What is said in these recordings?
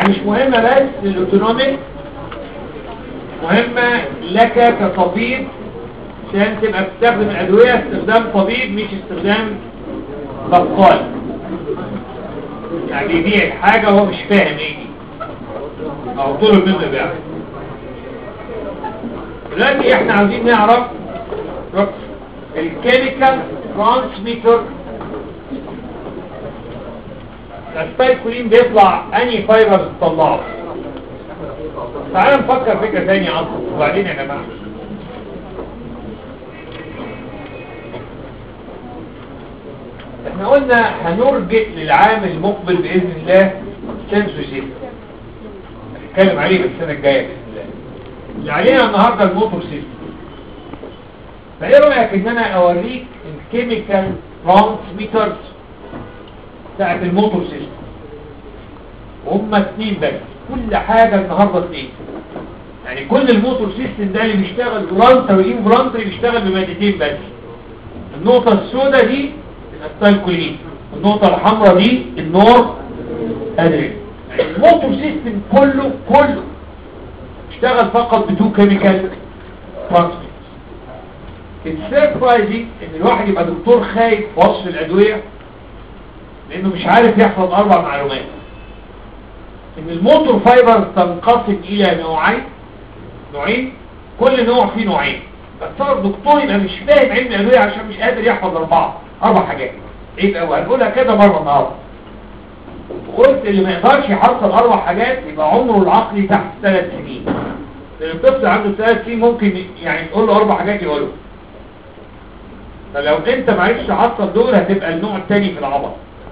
يعني مش مهمة بس للاوتونوميك مهمة لك كطبيب عشان تبقى بتستخدم الأدوية استخدام طبيب مش استخدام بطال يعني يبيع الحاجة وهو مش فاهم ايه دي او طلب منه بيع دلوقتي احنا عاوزين نعرف الكيميكال ترانسميتر السبايكولين بيطلع انهي فايبر بتطلعه تعال نفكر فكرة تانية اصلا وبعدين يا جماعة احنا قلنا هنرجع للعام المقبل بإذن الله سنسو سيستم هنتكلم عليه في السنة الجاية بإذن الله اللي علينا النهاردة الموتور سيستم فايه رأيك ان انا اوريك الكيميكال ترانسميترز بتاعت الموتور سيستم وهم اتنين بس كل حاجة النهاردة اتنين يعني كل الموتور سيستم ده اللي بيشتغل فولانتري وانفولانتري بيشتغل بمادتين بس النقطة السوداء دي الستايلكولين النقطة الحمراء دي النور ادرين يعني الموتور سيستم كله كله اشتغل فقط بدون كيميكال ترانسميتر السيربرايزنج ان الواحد يبقى دكتور خايف في وصف الادويه لانه مش عارف يحفظ اربع معلومات ان الموتور فايبر تنقسم الى نوعين نوعين كل نوع فيه نوعين بس صار الدكتور يبقى مش فاهم علم الادويه عشان مش قادر يحفظ اربعه اربع حاجات عيب قوي هنقولها كده مره النهارده وقلت اللي ما يقدرش يحصل اربع حاجات يبقى عمره العقلي تحت ثلاث سنين لان الطفل عنده ثلاث سنين ممكن يعني تقول له اربع حاجات يقوله فلو انت معرفش تحصل دول هتبقى النوع الثاني في العبط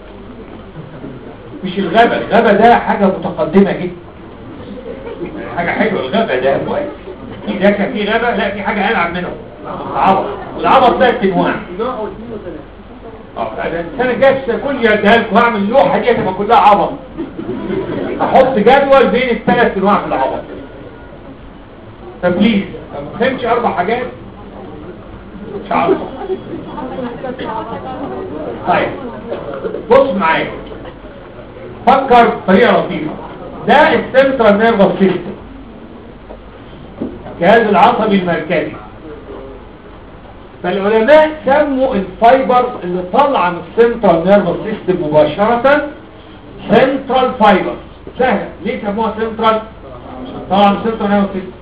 مش الغبا الغبا ده حاجة متقدمة جدا حاجة حلوة الغبا ده كويس في ده كان في غبا لا في حاجة ألعب منه عبط والعبط ده انواع اه ده السنة الجاية كل يديها لكم هعمل اللوحة دي هتبقى كلها عبط احط جدول بين الثلاث انواع في العبط فبليز ما فهمتش اربع حاجات مش عارف طيب بص معايا فكر بطريقه لطيفه ده السنترال نيرفس سيستم الجهاز العصبي المركزي فالعلماء سموا الفايبرز اللي طالعه من السنترال نيرفس سيستم مباشره سنترال فايبرز سهله ليه سموها سنترال طالعه من السنترال نيرفس سيستم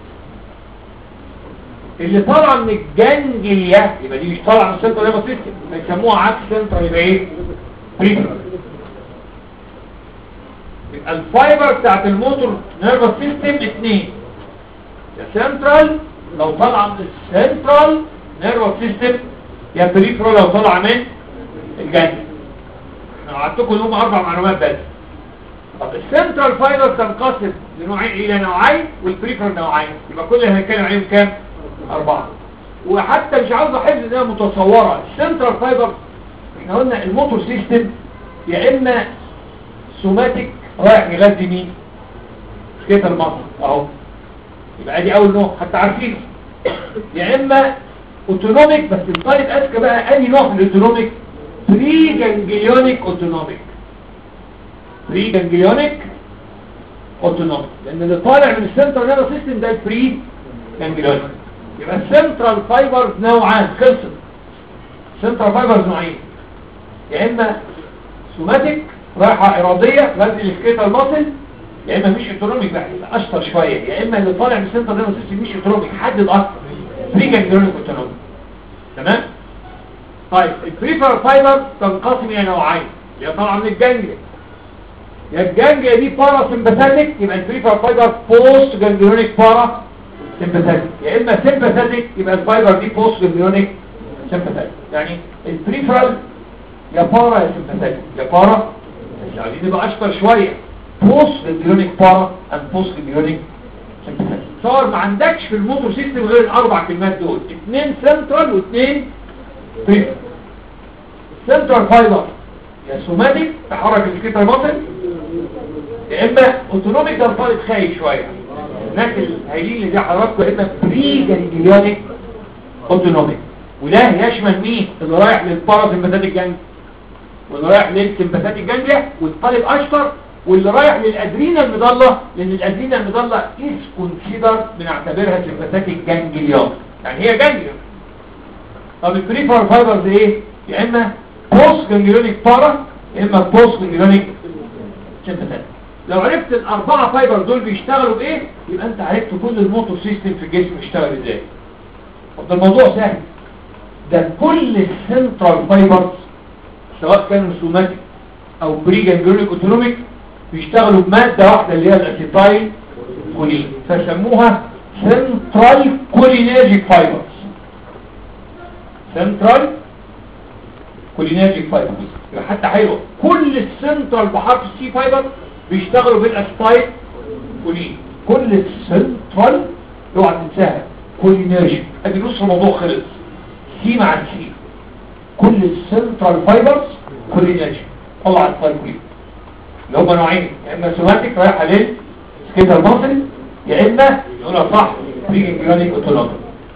اللي طالعه من الجنجليا يبقى دي مش طالعه من السنترال نيرفس سيستم بيسموها عكس سنترال يبقى ايه بريفرال يبقى الفايبر بتاعت الموتور نيرفس سيستم اثنين يا سنترال لو طالعه من السنترال نيرفس سيستم يا بريفرال لو طالعه من الجنجليا انا وعدتكم ان هم اربع معلومات بس طب السنترال فايبر تنقسم لنوعين الى نوعين والبريفرال نوعين يبقى كل اللي هنتكلم عليهم كام أربعة وحتى مش عاوز أحفظ إنها متصورة السنترال فايبر احنا قلنا الموتور سيستم يا إما سوماتيك رايح يغذي مين كده المصر أهو يبقى دي أول نوع حتى عارفينه يا إما اوتونوميك بس الطالب أذكى بقى أي نوع من الاوتونوميك بري جانجليونيك اوتونوميك بري جانجليونيك اوتونوميك لأن اللي طالع من السنترال نيرفس سيستم ده البري جانجليونيك يبقى السنترال فايبرز نوعان خلصت السنترال فايبرز نوعين يا اما سوماتيك رايحه اراديه غزل السكيتال ماسل يا اما مش اوتونوميك بقى اشطر شويه يا اما اللي طالع من السنترال نيرفس سيستم مش اوتونوميك حدد اكتر بري جانجليونيك اوتونوميك تمام طيب البريفر فايبر تنقسم الى نوعين يا طالعه من الجانجليا يا الجانجليا دي بارا سمباثيك يبقى البريفر فايبر بوست جانجليونيك بارا سمباثيك يا اما سمباثيك يبقى الفايبر دي بوست جانجليونيك سمباثيك يعني البريفرال يا بارا يا سمباثيك يا بارا مش عايزين نبقى اشطر شويه بوست جانجليونيك بارا اند بوست جانجليونيك سمباثيك صار ما عندكش في الموتور سيستم غير الاربع كلمات دول اثنين سنترال واثنين بريفرال سنترال فايبر يا سوماتيك تحرك السكيتر ماسل يا اما اوتونوميك ده الطالب خايف شويه الناس الهايلين اللي زي حضراتكم يا اما بري جانجليونيك اوتونوميك وده يشمل مين اللي رايح للباراسمباثيك جانج واللي رايح للسمباثيك جانجليا والطالب اشطر واللي رايح للادرينا المضله لان الادرينا المضله از كونسيدر بنعتبرها سمباثيك جانجليون يعني هي جانجليون طب البريفرال فايبرز ايه يا اما بوست جانجليونيك بارا يا اما بوست جانجليونيك سمباثيك لو عرفت الاربعه فايبر دول بيشتغلوا بايه يبقى انت عرفت كل الموتور سيستم في الجسم بيشتغل ازاي طب ده الموضوع سهل ده كل السنترال فايبرز سواء كانوا سوماتيك او بري جانجليونيك اوتونوميك بيشتغلوا بماده واحده اللي هي الاسيتايل كولين فسموها سنترال كولينيرجيك فايبرز سنترال كولينيرجيك فايبرز يبقى حتى حلوه كل السنترال بحرف السي فايبر بيشتغلوا بالاسيتايل كولين كل السنترال اوعى تنساها كولينيرجيك ادي نص الموضوع خلص سي مع السي كل السنترال فايبرز كولينيرجيك طلع الاسيتايل كولين اللي هم نوعين يا اما سوماتيك رايحه لل سكيتر ماسل يا اما نقولها صح بري جانجليونيك اوتونوميك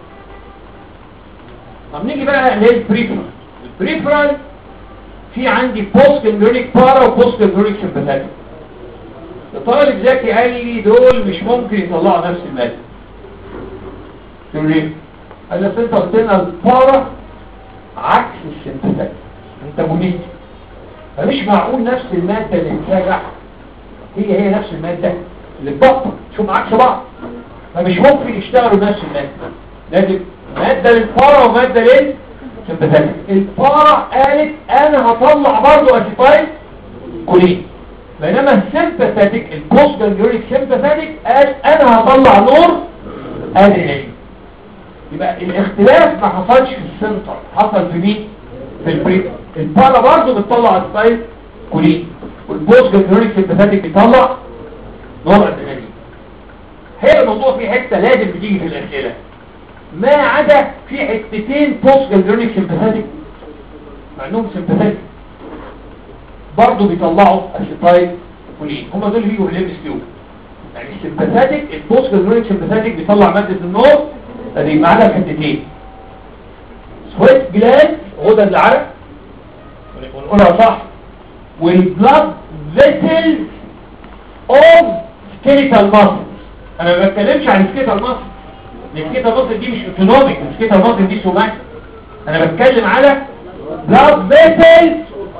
طب نيجي بقى للبريفرال البريفرال في عندي بوست جانجليونيك بارا وبوست جانجليونيك سمباثيك الطالب ذكي قال لي دول مش ممكن يطلعوا نفس الماده تقول ليه قال لي انت قلت لنا البارا عكس السمباثيك انت مميت فمش معقول نفس الماده اللي بتراجع هي هي نفس الماده اللي بتبطل شوف عكس بعض فمش ممكن يشتغلوا نفس الماده لازم ماده للبارا وماده للسمباثيك البارا قالت انا هطلع برضه اسيتايل كولين بينما السمباثيك البوست جانجليونيك سمباثيك قال انا هطلع نور ادرينالين يبقى الاختلاف ما حصلش في السنتر حصل في مين في البريك البارا برضه بتطلع اسبايل كولين والبوست جانجليونيك سمباثيك بيطلع نور ادرينالين هي الموضوع في حته لازم بتيجي في الاسئله ما عدا في حتتين بوست جانجليونيك سمباثيك مع انهم سمباثيك برضه بيطلعوا اسيتايل كولين هم دول بيجوا في الام اس كيو يعني السمباثيك البوست جانجليونيك سمباثيك بيطلع ماده النور ادي ما عدا حتتين سويت جلاند غدد العرق ونقولها صح والبلاد فيسلز اوف سكيليتال ماسل انا ما بتكلمش عن سكيليتال ماسل السكيليتال ماسل دي مش اوتونوميك السكيليتال ماسل دي سوماتيك انا بتكلم على بلاد فيسلز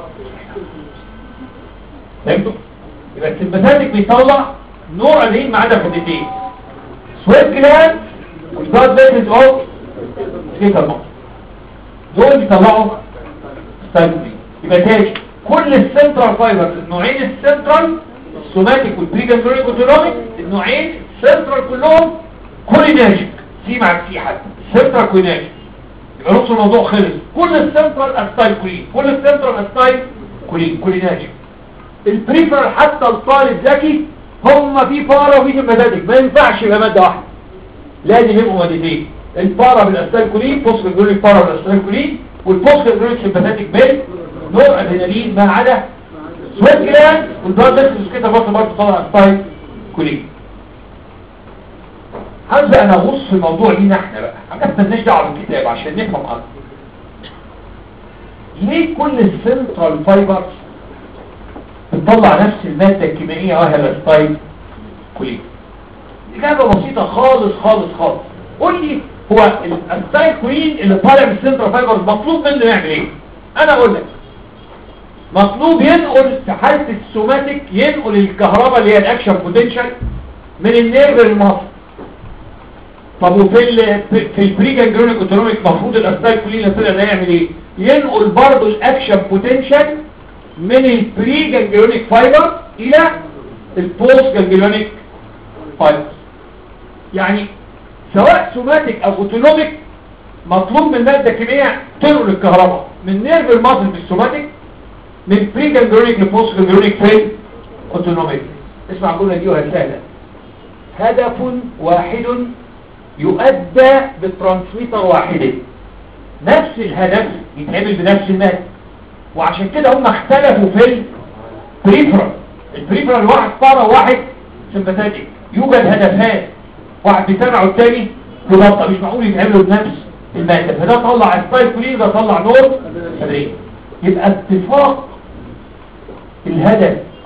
فهمتوا يبقى السمباثيك بيطلع نوع اللي ما عدا حدتين سويت جلاند والبلاد فيسلز اوف سكيليتال ماسل دول بيطلعوا ستايلوبين يبقى تاني كل السنترال فايبرز النوعين السنترال السوماتيك والبريجانجلونيك اوتونوميك النوعين السنترال كلهم كوليناجيك سي مع سي حتى سنترال كوليناجيك يبقى نص الموضوع خلص كل السنترال استايل كولين كل السنترال استايل كولين كوليناجيك البريفرال حتى الطالب ذكي هم في بارا وفي سمباثيك ما ينفعش يبقى ماده واحده لازم يبقوا مادتين البارا بالاستايل كولين بوست جانجلونيك بارا بالاستايل كولين والبوست جانجلونيك سمباثيك بال نوع ادرينالين ما عدا سويت جلاند والبلاد فيسلز كده برضه برضه طلع ستايل كولين هبدا انا اغوص في الموضوع لينا احنا بقى حاجات مالناش دعوه بالكتاب عشان نفهم اكتر ليه كل السنترال فايبرز بتطلع نفس الماده الكيميائيه وهي الستايل كولين اجابه بسيطه خالص خالص خالص قول لي هو الستايل كولين اللي طالع من السنترال فايبرز مطلوب منه يعمل ايه انا اقول لك مطلوب ينقل في حالة السوماتيك ينقل الكهرباء اللي هي الاكشن بوتنشال من النيرف للمصر طب وفي ال في البري جانجلونيك اوتونوميك المفروض الاستايل كولين اللي طلع ده يعمل ايه ينقل برضه الاكشن بوتنشال من البري جانجلونيك فايبر الى البوست جانجلونيك فايبر يعني سواء سوماتيك او اوتونوميك مطلوب من الماده الكيميائيه تنقل الكهرباء من نيرف المصل بالسوماتيك من بري جانجلونيك لبوست جانجلونيك فين اوتونوميك اسمع الجمله دي وهي سهله هدف واحد يؤدى بالترانسميتر واحد نفس الهدف يتعمل بنفس المادة وعشان كده هم اختلفوا في البريفرال البريفرال واحد طارة واحد سمباتيك يوجد هدفان واحد بيتابع والتاني ببطأ مش معقول يتعملوا بنفس المادة فده طلع سبايك كولين ده طلع نور تدريب يبقى اتفاق الهدف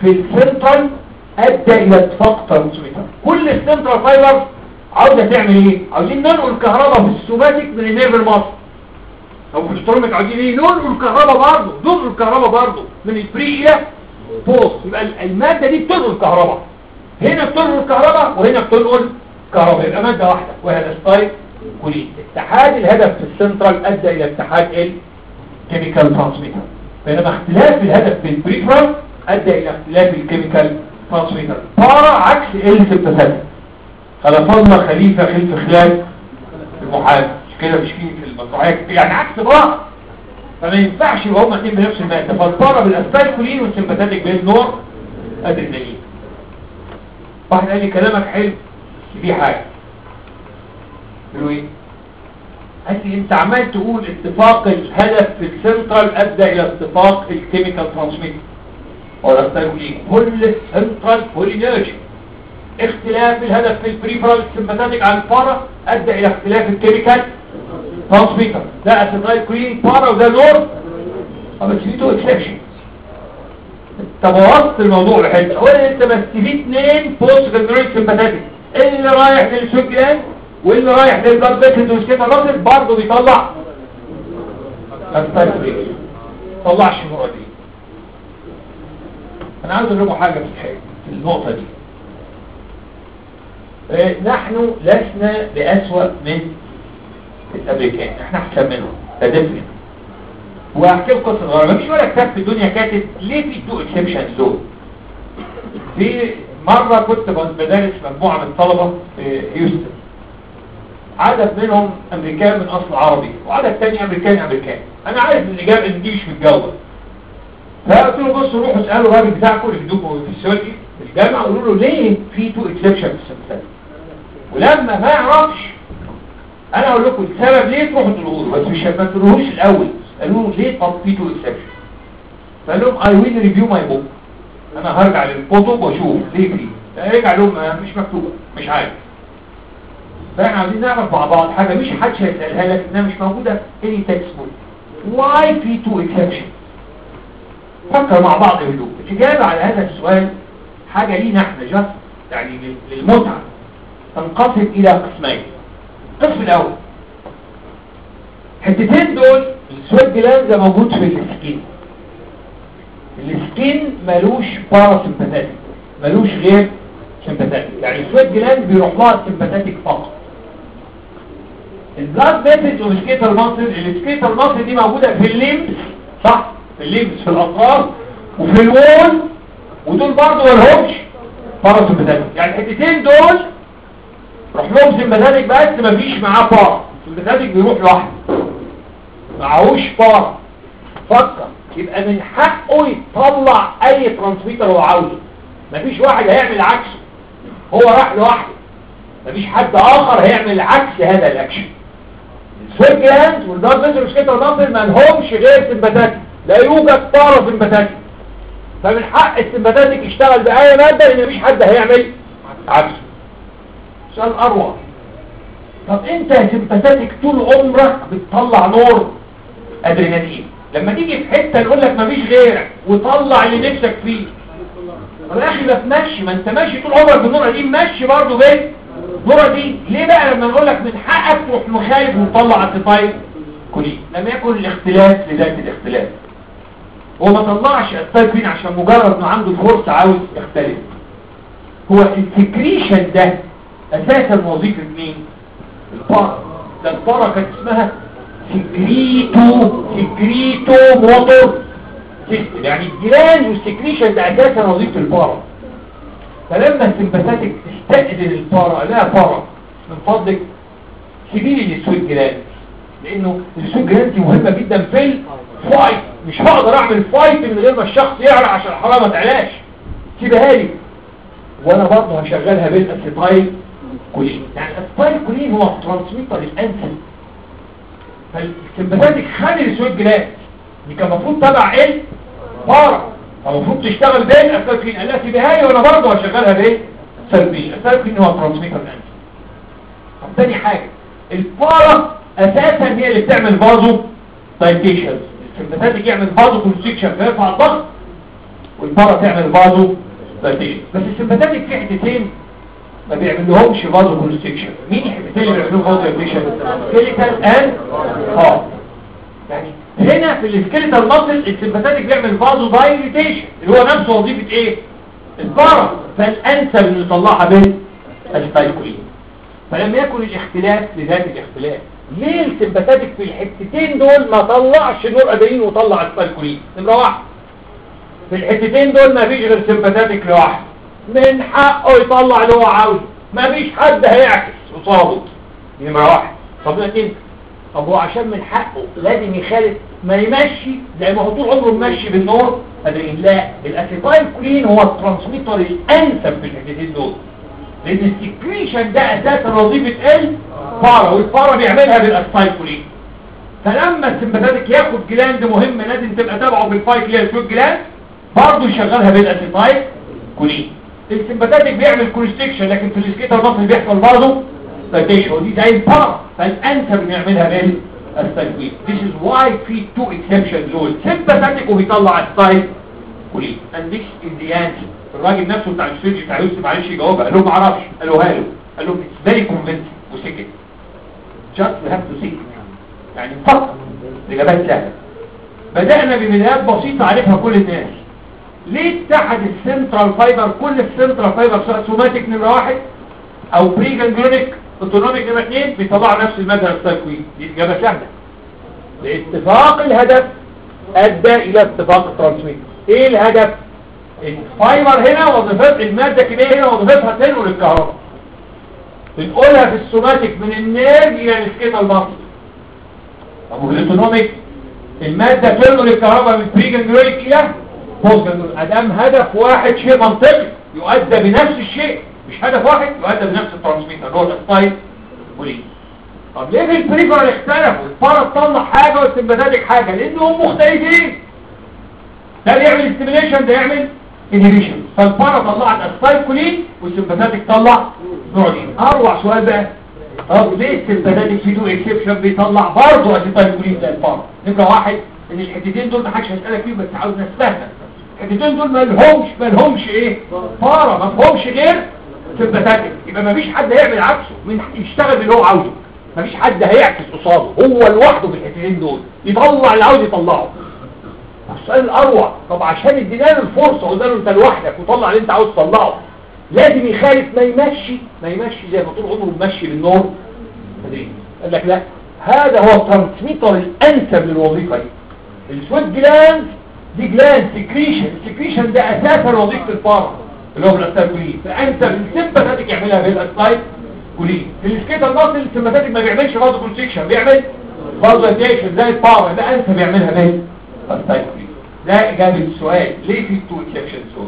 في السنترال ادى الى اتفاق ترانسميتر كل السنترال فايبر عاوزه تعمل ايه عاوزين ننقل الكهرباء في السوماتيك من النيرف المصري او في الستروميك عاوزين ايه ننقل الكهرباء برضه ننقل الكهرباء برضه من البري الى بوست يبقى الماده دي بتنقل الكهرباء هنا بتنقل الكهرباء وهنا بتنقل كهرباء يبقى ماده واحده وهي الستايل كولين اتحاد الهدف في السنترال ادى الى اتحاد الكيميكال ترانسميتر بينما اختلاف الهدف في البريفرال ادى الى اختلاف الكيميكال ترانسميتر بارا عكس ال سبتسات خلفنا خليفة خلف خلاف المحال مش كده مش فيه في المسرحية يعني عكس بعض فما ينفعش يبقى هما اثنين بنفس المادة فالبارا بالاسبايكولين والسمباتاتيك بالنور ادرينالين واحد قال لي كلامك حلو في حاجة قالوا ايه قال لي انت عمال تقول اتفاق الهدف في السنترال ادى الى اتفاق الكيميكال ترانسميتر ولا تقول ايه كل السنترال كولينرجي اختلاف الهدف في البريفرال سمباتيك على البارا ادى الى اختلاف الكيميكال ترانسميتر ده اسيتايل كولين بارا وده نور بس في تو اكسبشن انت بوظت الموضوع لحته اولا انت بس في اثنين بوست جنريت سمباتيك اللي رايح للسوق جلاند واللي رايح للبلاد فيسلز والسكيما بلاد برضه بيطلع اسيتايل كولين طلعش النقطه دي انا عاوز اقول لكم حاجه في الحاجه في النقطه دي نحن لسنا بأسوأ من الأمريكان احنا أحسن منهم تدفن وأحكي لكم قصة صغيرة مفيش ولا كتاب في الدنيا كاتب ليه في تو اكسبشن دول في مرة كنت بدرس مجموعة من الطلبة في هيوستن عدد منهم أمريكان من أصل عربي وعدد تاني أمريكان أمريكان أنا عارف إن الإجابة إن دي مش متجوز فقلت له بصوا روحوا اسألوا الراجل بتاعكم اللي بيدوكوا في السيولوجي في الجامعة قولوا له ليه في تو اكسبشن في السمسات ولما ما يعرفش انا اقول لكم السبب ليه تروحوا تقولوا بس مش ما تقولوش الاول قالوا له ليه طب في تو اكسبشن فقال لهم اي ويل ريفيو ماي بوك انا هرجع للكتب واشوف ليه في رجع لهم مش مكتوبه مش عارف فاحنا عايزين نعرف مع بعض حاجه مش حدش هيسالها لك انها مش موجوده في اني تكست بوك واي في تو اكسبشن فكر مع بعض بهدوء الإجابة على هذا السؤال حاجة لينا احنا جاست يعني للمتعة تنقسم إلى قسمين القسم الأول حتتين دول السويت جلاند موجود في السكين السكين ملوش باراسمباتيك ملوش غير سمباتيك يعني السويت جلاند بيروح لها سمباتيك فقط البلاد فيسلز والسكيتر ماسل السكيتر ماسل دي موجودة في الليمس صح في الليمس في الأطراف وفي الوول ودول برضه مالهمش باراسمباتيك يعني الحتتين دول روح لهم سمباتيك بس مفيش معاه بار السمباتيك بيروح لوحده معهوش بار فكر يبقى من حقه يطلع اي ترانسميتر هو عاوزه مفيش واحد هيعمل عكسه هو راح لوحده مفيش حد اخر هيعمل عكس هذا الاكشن السويت جلاند والدار فيزر سكيتر دامبل ما لهمش غير سمباتيك لا يوجد بارا سمباتيك فمن حق السمباتيك يشتغل باي ماده لان مفيش حد هيعمل عكسه سؤال اروع طب انت يا سمباتيك طول عمرك بتطلع نور ادرينالين لما تيجي في حته نقول لك مفيش غيرك وطلع اللي نفسك فيه طب يا اخي ما تمشي ما انت ماشي طول عمرك بالنور دي ماشي برضه بيه النور دي ليه بقى لما نقول لك من حقك تروح مخالف وتطلع التفايل كلي لم يكن الاختلاف لذات الاختلاف هو ما طلعش التايبين عشان مجرد انه عنده فرصه عاوز يختلف هو السكريشن ده اساسا وظيفه مين البارا ده البارا كانت اسمها سكريتو سكريتو موتور سيستم يعني الجيران والسكريشن ده اساسا وظيفه البارا فلما السمباتيك تستأذن البارا قال لها بارا من فضلك سيبيلي للسويت جلاند لانه السويت جلاند دي مهمه جدا في الفايت مش هقدر اعمل فايت من غير ما الشخص يعرق عشان الحراره ما تعلاش سيبها لي وانا برضه هشغلها بالاسيتايل كولين يعني الاسيتايل كولين هو ترانسميتر الانسل فالسمباتيك خلي السويت جلاند دي كان المفروض تبع ايه بارا المفروض تشتغل بين الاسيتايل قال لها سيبها لي وانا برضه هشغلها بايه سلبي الاسيتايل كولين هو ترانسميتر الانسل طب تاني حاجه البارا اساسا هي اللي بتعمل فازو دايتيشن السمباتيك يعمل فازو كونستريكشن فيرفع الضغط والبارا تعمل فازو دايليتيشن بس السمباتيك في حتتين ما بيعملهمش فازو كونستكشن مين الحتتين اللي بيعملوهم فازو دايليتيشن سكيليتال اند هارت يعني هنا في السكيليتال ماسل السمباتيك بيعمل فازو دايليتيشن اللي هو نفس وظيفه ايه البارا فالانسب انه يطلعها بالاسبايكولين فلما يكن الاختلاف لذات الاختلاف ليه السمباتيك في الحتتين دول ما طلعش نور ادرين وطلع اسبايكولين نمره واحد في الحتتين دول ما فيش غير سمباتيك لوحده من حقه يطلع اللي هو عاوزه ما فيش حد هيعكس قصاده دي نمره واحد طب اتنين طب هو عشان من حقه لازم يخالف ما يمشي زي ما هو طول عمره ماشي بالنور ادرين لا الاسيتايل كولين هو الترانسميتر الانسب في الحتتين دول لان السكريشن ده اساسا وظيفه الفارا والفارا بيعملها بالاسيتايل كولين فلما السمباتيك ياخد جلاند مهمه لازم تبقى تابعه بالفايك اللي هي جلاند برضه يشغلها بالاسيتايل كولين السمباتيك بيعمل كونستكشن لكن في السكيتر المصري بيحصل برضه سايتيشن ودي زي البارا فالانسب انه يعملها بالاسيتايل This is why في two exceptions دول سمباتيك وبيطلع السايد كولين and this is the answer الراجل نفسه بتاع السيرج بتاع يوسف معلش يجاوبها قال له ما اعرفش قالوا له قال له it's very convincing وسكت just we have to think يعني فقط الاجابات سهله بدأنا ببدايات بسيطة عارفها كل الناس ليه اتحد السنترال فايبر كل السنترال فايبر سواء سوماتيك نمرة واحد او بري جانجلونيك اوتونوميك نمرة اثنين بيطلعوا نفس المادة التكوين دي اجابة سهلة لاتفاق الهدف ادى الى اتفاق الترانسميتر ايه الهدف الفايبر هنا وظيفة المادة الكيميائية هنا وظيفتها تنقل الكهرباء بنقولها في السوماتيك من النيرف الى السكيتال ماسل طب والاوتونوميك المادة تنقل الكهرباء من بري جانجلونيك الى بوست جانجلونيك ادام هدف واحد شيء منطقي يؤدى بنفس الشيء مش هدف واحد يؤدى بنفس الترانسميتر اللي هو الاسبايد وليه طب ليه في البريفرال اختلفوا الفارة تطلع حاجة والسمباتيك حاجة لانهم مختلفين ده اللي يعمل استيميليشن ده يعمل انهيبيشن فالفارة طلعت اسبايكولين والسمباتيك طلع نورين اروع سؤال بقى طب ليه السمباتيك في تو اكسبشن بيطلع برضه اسبايكولين زي الفارة نمرة واحد ان الحتتين دول ما حدش هيسألك فيهم بس عاوز نستهدف الحتتين دول ما لهمش ما لهمش ايه فارة ما لهمش غير سمباتيك يبقى ما فيش حد هيعمل عكسه من يشتغل اللي هو عاوزه ما فيش حد هيعكس قصاده هو لوحده في الحتتين دول يطلع اللي عاوز يطلعه السؤال الاروع طب عشان ادينا له الفرصه قلنا له انت لوحدك وطلع اللي انت عاوز تطلعه لازم يخالف ما يمشي ما يمشي زي ما طول عمره ماشي بالنور قال لك لا هذا هو الترانسميتر الانسب للوظيفه دي السويت جلاند دي جلاند سكريشن السكريشن ده اساسا وظيفه الفارة اللي هو بالاستايكولين فانت السمباتيك يعملها بالاسلايد كولين في السكيتال المصري السمباتيك ما بيعملش برضه كونستكشن بيعمل برضه اديشن زي الباور ده انت بيعملها بالاسلايكولين ده اجابه السؤال ليه في تو اكسبشنز دول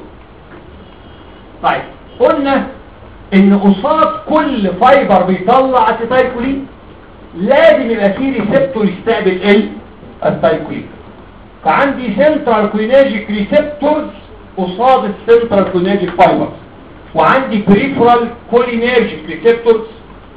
طيب قلنا ان قصاد كل فايبر بيطلع اسيتايكولين لازم يبقى فيه ريسبتور يستقبل ال الاسيتايكولين فعندي سنترال كولينيرجيك ريسبتورز قصاد السنترال كولينيرجيك فايبرز وعندي بريفرال كولينيرجيك ريسبتورز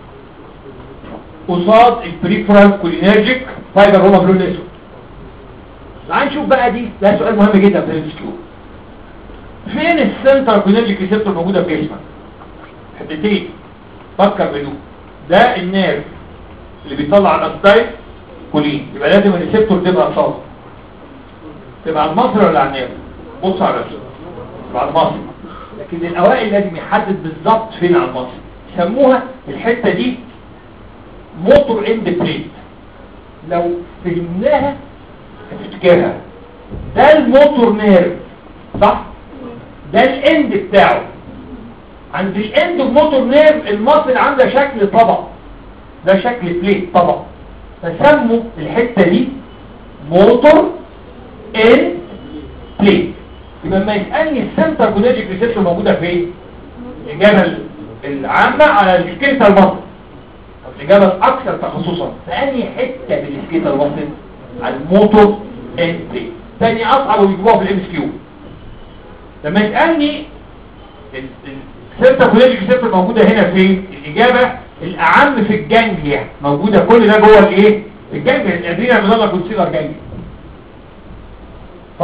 قصاد البريفرال كولينيرجيك فايبر هما بلون اسود تعال نشوف بقى دي ده سؤال مهم جدا في الانسكيو فين السنترال كولينيرجيك ريسبتور موجوده في جسمك حتتين فكر بدو ده النيرف اللي بيطلع الاسيتايل كولين يبقى لازم الريسبتور تبقى قصاده تبقى على المصر ولا على النيرف بص على الرسم تبقى على المصر لكن الاوائل لازم يحدد بالظبط فين على المصر يسموها الحته دي موتور اند بليت لو فهمناها هتفتكرها ده الموتور نيرف صح ده الاند بتاعه عند الاند الموتور نيرف المصل عامله شكل طبق ده شكل بليت طبق فسموا الحته دي موتور ان بليت يبقى لما يسالني السنتر كونيجيك ريسبشن موجوده فين الاجابه العامه على السكيلتال المصل الإجابة الأكثر تخصصا فأني حتة بالسكيتر وصل على الموتور ان بليت تاني أصعب ويجيبوها في الام اس كيو لما يسألني السيرتا كوليجيك سيرتا موجودة هنا فين الإجابة الأعم في الجانجليا موجودة كل ده جوه الإيه الجانجليا الأدرينا مدلة كونسيلر جانجليا طب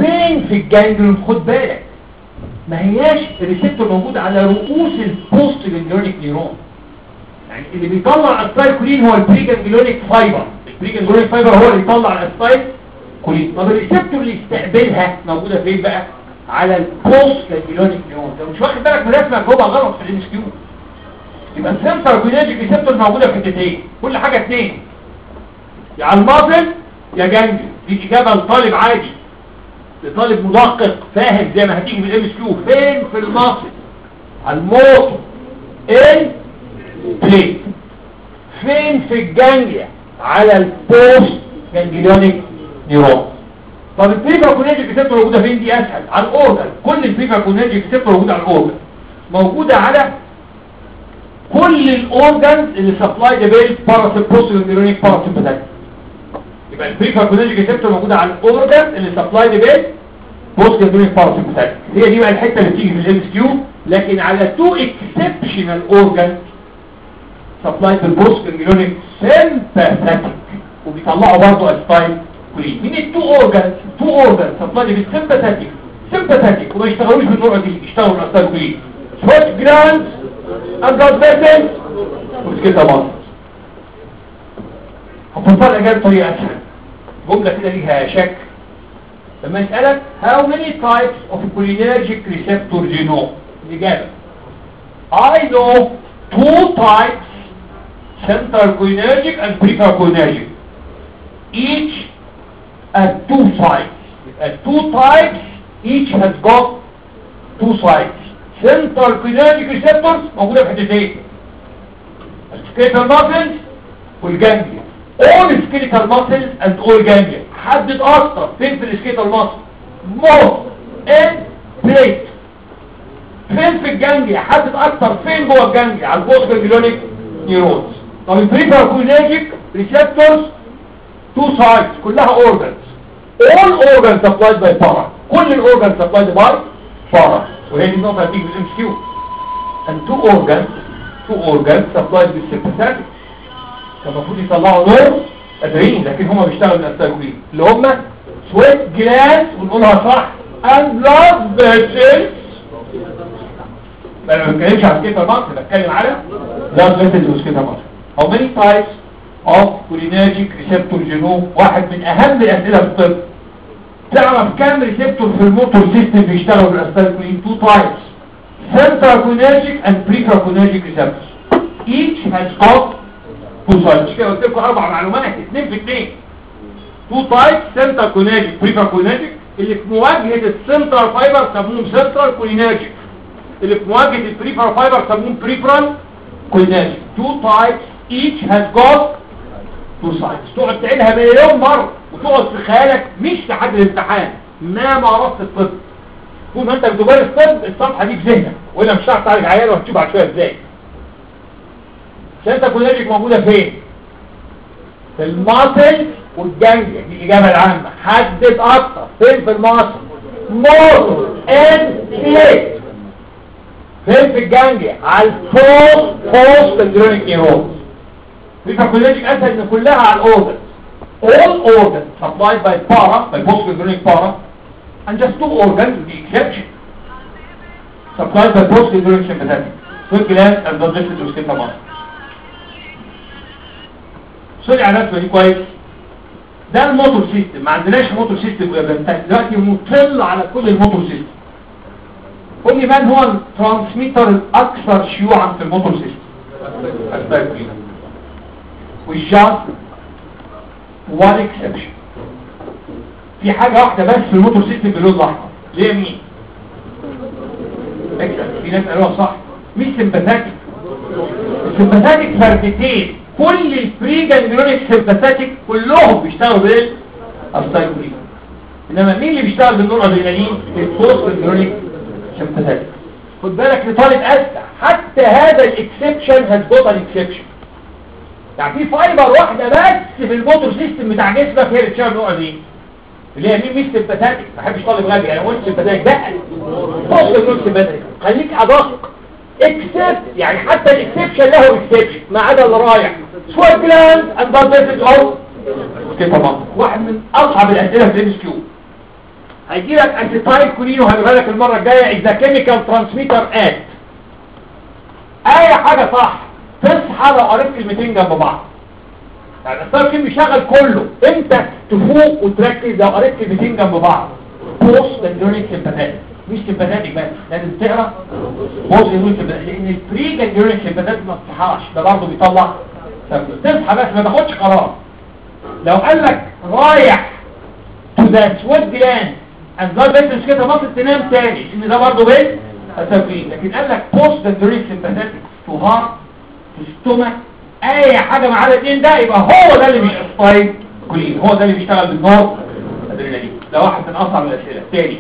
فين في الجانجلون خد بالك ما هياش ريسبتور موجود على رؤوس البوست جانجلونيك نيرون يعني اللي بيطلع الاسايكولين هو البري جانجلونيك فايبر البري جانجلونيك فايبر هو اللي يطلع الاسايكولين طب الريسبتور اللي يستقبلها موجوده فين بقى على البوست جانجلونيك نيرون انت مش واخد بالك من رسمه جوه غلط في الام كيو يبقى السنتر جينيتيك ريسبتور موجوده في الدتين كل حاجه اثنين يا على الماضل يا جنجل دي اجابه لطالب عادي لطالب مدقق فاهم زي ما هتيجي بالام اس كيو فين في المصل على الموتور ال بليت فين في الجانجليا على البوست جانجليونيك نيرون طب البريفا كونيجيك ريسبتور موجوده فين دي اسهل على الاورجن كل البريفا كونيجيك ريسبتور موجوده على الاورجن موجوده على كل الاورجنز اللي سبلاي ذا بيل باراسيمبوسيال نيرونيك باراسيمباتيك يبقى البريفا كونيجيك ريسبتور موجوده على الاورجن اللي سبلاي ذا بيل بوست نيرونيك باراسيمباتيك هي دي بقى الحته اللي بتيجي في الام اس كيو لكن على تو اكسبشنال اورجنز سبلاي بالبوست نيرونيك سيمباثيك وبيطلعوا برضه اسباين كلين من التو اورجنز تو اورجنز سبلاي بالسيمباثيك سيمباثيك وما يشتغلوش بالنوع دي يشتغلوا بالاسباين كلين فوت جراند أبلاد فيسل وسكيتا مصر هفضل الإجابة بطريقة أسهل جملة كده ليها شك لما يسألك how many types of cholinergic receptor do you know الإجابة I know two types central cholinergic and peripheral cholinergic each at two sites at two types each has got two sites سنتر كوينرجيك ريسبتورز موجودة في حتتين السكيلتال ماسلز والجانجليا all skeletal muscles and all ganglia حدد اكتر فين في السكيلتال ماسل most and plate فين في الجانجليا حدد اكتر فين جوه الجانجليا على البوست جانجليونيك نيورونز طب البريفر كوينرجيك ريسبتورز two sides كلها organs all organs supplied by para كل الاورجانز supplied by para وهي دي النقطة هتيجي بالام كيو and two organs two organs supplied بالsympathetic كان المفروض يطلعوا نور ادرينالين لكن هما بيشتغلوا بالاستاكوين اللي هما سويت جلاس ونقولها صح and blood vessels انا ما بتكلمش على سكيتا مصر بتكلم على blood vessels وسكيتا مصر how many types of cholinergic receptor genome واحد من اهم الاسئله في الطب تعرف كم ريسبتور في الموتور سيستم بيشتغلوا بالاستالكولين تو تايبس centralcholinergic and prefrontalcholinergic receptors each has got two sides مش كده قلت لكم اربع معلومات اثنين في اثنين تو تايبس centralcholinergic prefrontalcholinergic اللي في مواجهه السنترال فايبر سموهم centralcholinergic اللي في مواجهه البريفرال فايبر سموهم peripheral cholinergic two types each has got two sides تقعد تعيدها مليون مره وتقعد في خيالك مش لحد الامتحان ما مارست الطب طول ما انت بتمارس الطب الصفحه دي في ذهنك والا مش هتعرف تعالج عيال وهتشوف بعد شويه ازاي سنتا كوليجيك موجوده فين في الماسل والجانجليا دي الاجابه العامه حدد اكتر فين في الماسل موتور ان بليت فين في الجانجليا على الفوق فوق الجرونيك نيرونز الفاكولوجيك اسهل ان كلها على الاورجن all organs supplied by para by postganglionic para and just two organs with the exception supplied by postganglionic sympathetic sweat gland and digestive system muscle سوري على الرسمه دي كويس ده الموتور سيستم ما عندناش موتور سيستم يا بنتك دلوقتي مطل على كل الموتور سيستم قول لي من هو الترانسميتر الاكثر شيوعا في الموتور سيستم السبايكولين والجاز one exception في حاجة واحدة بس في الموتور سيستم باللون الأحمر ليه مين؟ exception. في ناس قالوها صح مش سمباثاتيك السمباثاتيك فردتين كل الفري جانجلونيك سمباثاتيك كلهم بيشتغلوا بالأستايكولين انما مين اللي بيشتغل بالنور ادرينالين البوست جانجلونيك سمباثاتيك خد بالك لطالب أسع حتى هذا الاكسبشن هاز جوت ان اكسبشن يعني في فايبر واحدة بس في الموتور سيستم بتاع جسمك هي اللي بتشتغل النوع دي اللي هي مين مش سمباتاتيك ما بحبش طالب غبي انا قلت سمباتاتيك ده بص النوع سمباتاتيك خليك ادق اكسبت يعني حتى الاكسبشن له اكسبشن ما عدا اللي رايح سويت جلاند اند بلد او كده طبعا واحد من اصعب الاسئله في الام كيو هيجي لك اسيتايل كولين وهجيبها لك المره الجايه اذا كيميكال ترانسميتر ات اي حاجه صح تصحى لو قريت كلمتين جنب بعض يعني الاسيتايل كولين بيشغل كله امتى تفوق وتركز لو قريت كلمتين جنب بعض بوست جانجلونيك سيمباثيك مش سيمباثيك بس لازم تقرا بوست جانجلونيك سيمباثيك لان البري جانجلونيك سيمباثيك ما تصحاش ده برضه بيطلع تصحى بس ما تاخدش قرار لو قال لك رايح to the sweat gland and blood vessels كده ممكن تنام تاني ان ده برضه بيت اسفين لكن قال لك post ganglionic sympathetic to heart to stomach اي حاجه ما عدا الاثنين ده يبقى هو ده اللي مش اسبايد كلين هو ده اللي بيشتغل بالنار ادرينالين ده واحد من اصعب الاسئله تاني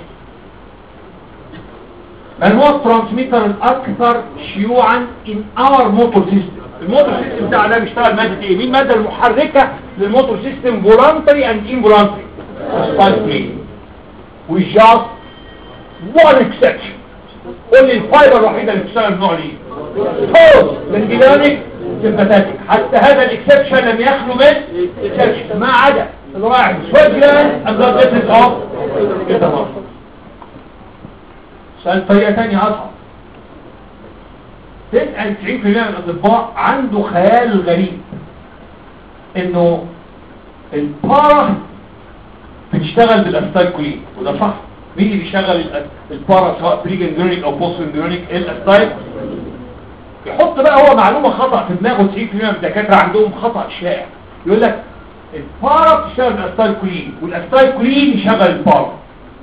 من هو الترانسميتر الاكثر شيوعا in our motor system الموتور سيستم بتاعنا بيشتغل ماده ايه مين الماده المحركه للموتور سيستم فولانتري اند انفولانتري سبايك we just one exception قول لي الفايبر الوحيده اللي بتشتغل النوع دي فوز من جيلانيك سيمباتيك حتى هذا الاكسبشن لم يخلو من exception ما عدا الواحد سويت جلاند اند ذا بيزنس اوف كده مصر سؤال طريقه ثانيه اصعب 99% من الاطباء عنده خيال غريب انه البارا بتشتغل بالاستايكولين وده صح مين اللي بيشغل البارا سواء بريجنجرونيك او بوست جنجرونيك الاستايك يحط بقى هو معلومه خطا في دماغه 90% من الدكاتره عندهم خطا شائع يقول لك البارا بتشتغل بالاستايكولين والاستايكولين يشغل البارا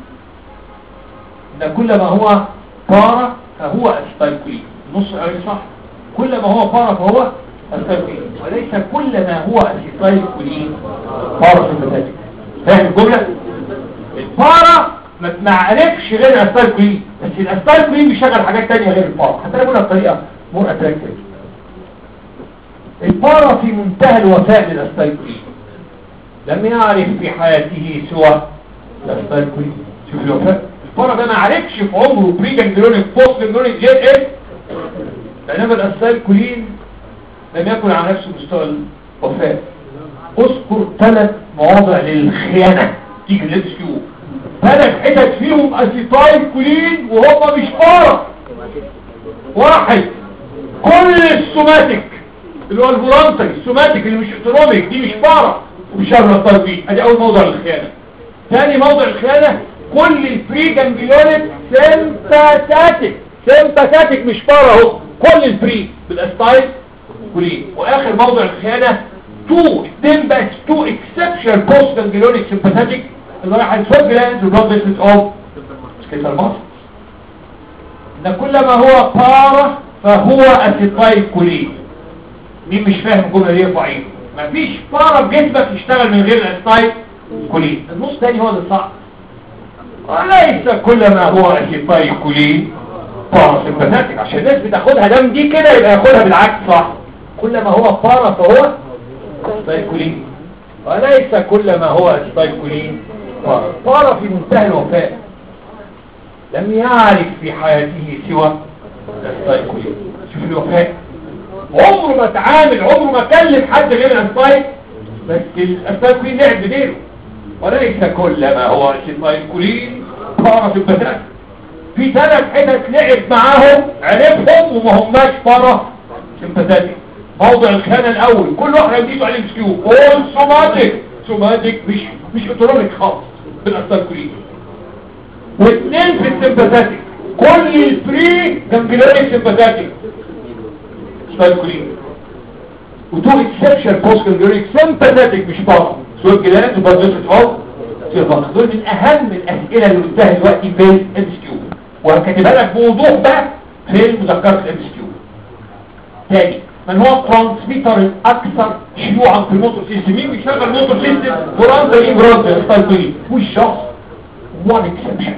ده كل ما هو بارا فهو استايكولين نص الأولي صح كل ما هو بارا فهو أسيتايل وليس كل ما هو أسيتايل كولين بارا سيمباتيك فاهم الجملة؟ البارا ما تعرفش غير الأسيتايل كولين بس الأسيتايل كولين بيشغل حاجات تانية غير البارا حتى نقولها بطريقة مور أتراكتيف البارا في منتهى الوفاء للأسيتايل كولين لم يعرف في حياته سوى الأسيتايل كولين شوف الوفاء البارا ده ما عرفش في عمره بري جنجلونيك بوست جنجلونيك جيت ايه بينما الأسفل كلين لم يكن على نفس مستوى الوفاة اذكر ثلاث مواضع للخيانة تيجي اللبس فيهم ثلاث حتت فيهم اسيتايل كلين وهم مش فارق واحد كل السوماتيك اللي هو الفولانتري السوماتيك اللي مش اوتونوميك دي مش فارق وبشر الطرفين ادي اول موضع للخيانة ثاني موضع الخيانة كل البري جانجليونيك سيمباثاتيك سيمباثاتيك مش فارق اهو كل الفري بالاستايل كلين واخر موضع الخيانة تو اتنين بس تو اكسبشن بوست جانجلونيك سيمباثيك اللي رايح الفوت جلاند والبلاد فيسلز اوف سكيتال ماسل ده كل ما هو بارا فهو اسيتايل كولين مين مش فاهم الجمله دي يرفع ايده مفيش بارا في جسمك يشتغل من غير الاسيتايل كولين النص الثاني هو اللي صعب وليس كل ما هو اسيتايل كولين باراسمباتيك عشان الناس بتاخدها دم دي كده يبقى ياخدها بالعكس صح كل ما هو بارا فهو سايكولين وليس كل ما هو سايكولين بارا بارا في منتهى الوفاء لم يعرف في حياته سوى السايكولين شوف الوفاء عمره ما تعامل عمره ما كلم حد غير الاسايك بس الاسايكولين لعب بديله وليس كل ما هو سايكولين باراسمباتيك في ثلاث حتت لعب معاهم عرفهم وما هماش فرة سمباتيك موضع الخانة الاول كل واحد هيديله عليه مسكيو اول سوماتيك سوماتيك مش مش اوتونوميك خالص بالاثار كليه واثنين في السمباتيك كل الفري جنجلونيك سمباتيك سمباتيك وتو اكسبشن بوست جنجلونيك سمباتيك مش فرة سوى الجلالات وبرزوسة اوف دول من اهم الاسئلة اللي قلتها دلوقتي في الام كيو وهكتبها لك بوضوح بقى في مذكرة الام اس كيو تاني من هو الترانسميتر الاكثر شيوعا في الموتور سيستم مين بيشغل موتور سيستم فرانزا ايه فرانزا الطيبين والشخص وان اكسبشن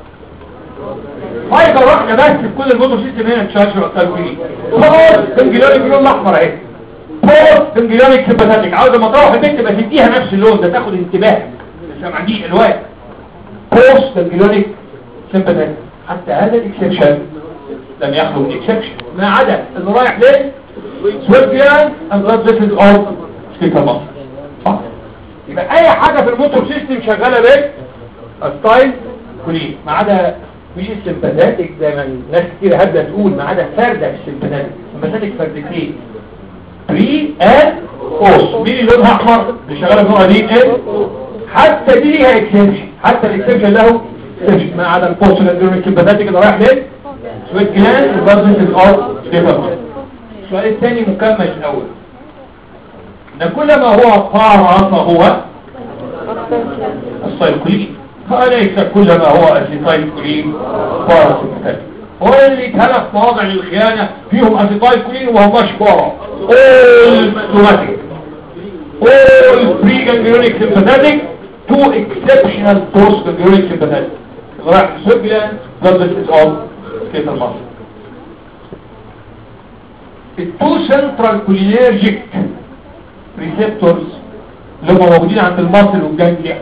فايبر واحدة بس في كل الموتور سيستم هنا تشارج الطيبين بوست تنجلونيك اللون الاحمر اهي بوست تنجلونيك سيمباتيك عاوز لما تروح البيت تبقى تديها نفس اللون ده تاخد انتباه بس ما عنديش الوان بوست تنجلونيك سيمباتيك حتى هذا الاكسبشن لم يخلو من اكسبشن ما عدا اللي رايح ليه سويفيان and blood vessels of skeletal muscle صح يبقى اي حاجة في الموتور سيستم شغالة بايه ستايل كلين ما عدا مش السمباثاتيك زي ما الناس كتير هبدا تقول ما عدا فردة في السمباثاتيك السمباثاتيك فردتين بري ان اوس مين اللي لونها احمر اللي شغاله بالنوع دي ايه حتى دي ليها اكسبشن حتى الاكسبشن له exception. ما عدا البوست السمباثاتيك اللي رايح ليه سويت جلاند وبازل اوف ديفلوبمنت السؤال الثاني مكمل الاول ان كل ما هو بارا فهو السايكولين فليس كل ما هو اسيتايكولين باراسيمباتيك هو اللي اتهلف مواضع للخيانة فيهم اسيتايكولين وهو مش بارا all somatic all pre-ganglionic sympathetic two exceptional post-ganglionic sympathetic راح سجلا blood vessels of skeletal muscle التو سنترال كولينيرجيك ريسبتورز اللي هم موجودين عند المصل والجانجليا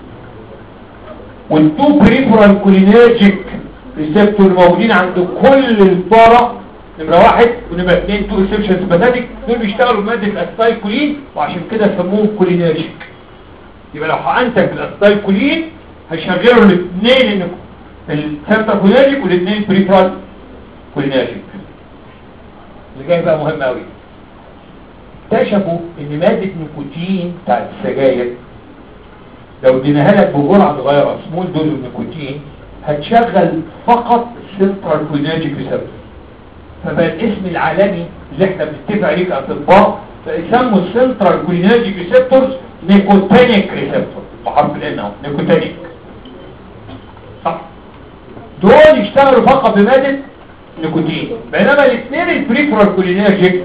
والتو بريفرال كولينيرجيك ريسبتور موجودين عند كل البارا نمرة واحد ونمرة اثنين تو ريسبشن سباتاتيك دول بيشتغلوا بمادة الاسيتايكولين وعشان كده سموهم كولينيرجيك يبقى لو حقنتك بالاسيتايكولين هيشغلوا الاثنين السنتر كولينيرجيك والاثنين بريفرال كولينيرجيك اللي جاي بقى مهم قوي اكتشفوا ان مادة نيكوتين بتاعت السجاير لو اديناها لك بجرعة صغيرة سمول دوز نيكوتين هتشغل فقط السنترال كويناجيك ريسبتور فبقى الاسم العالمي اللي احنا بنتفق عليه كاطباء فيسموا السنترال كويناجيك ريسبتورز نيكوتينيك ريسبتور بحرف الان اهو نيكوتينيك صح دول يشتغلوا فقط بمادة نيكوتين بينما الاثنين البريفرال كولينيرجيك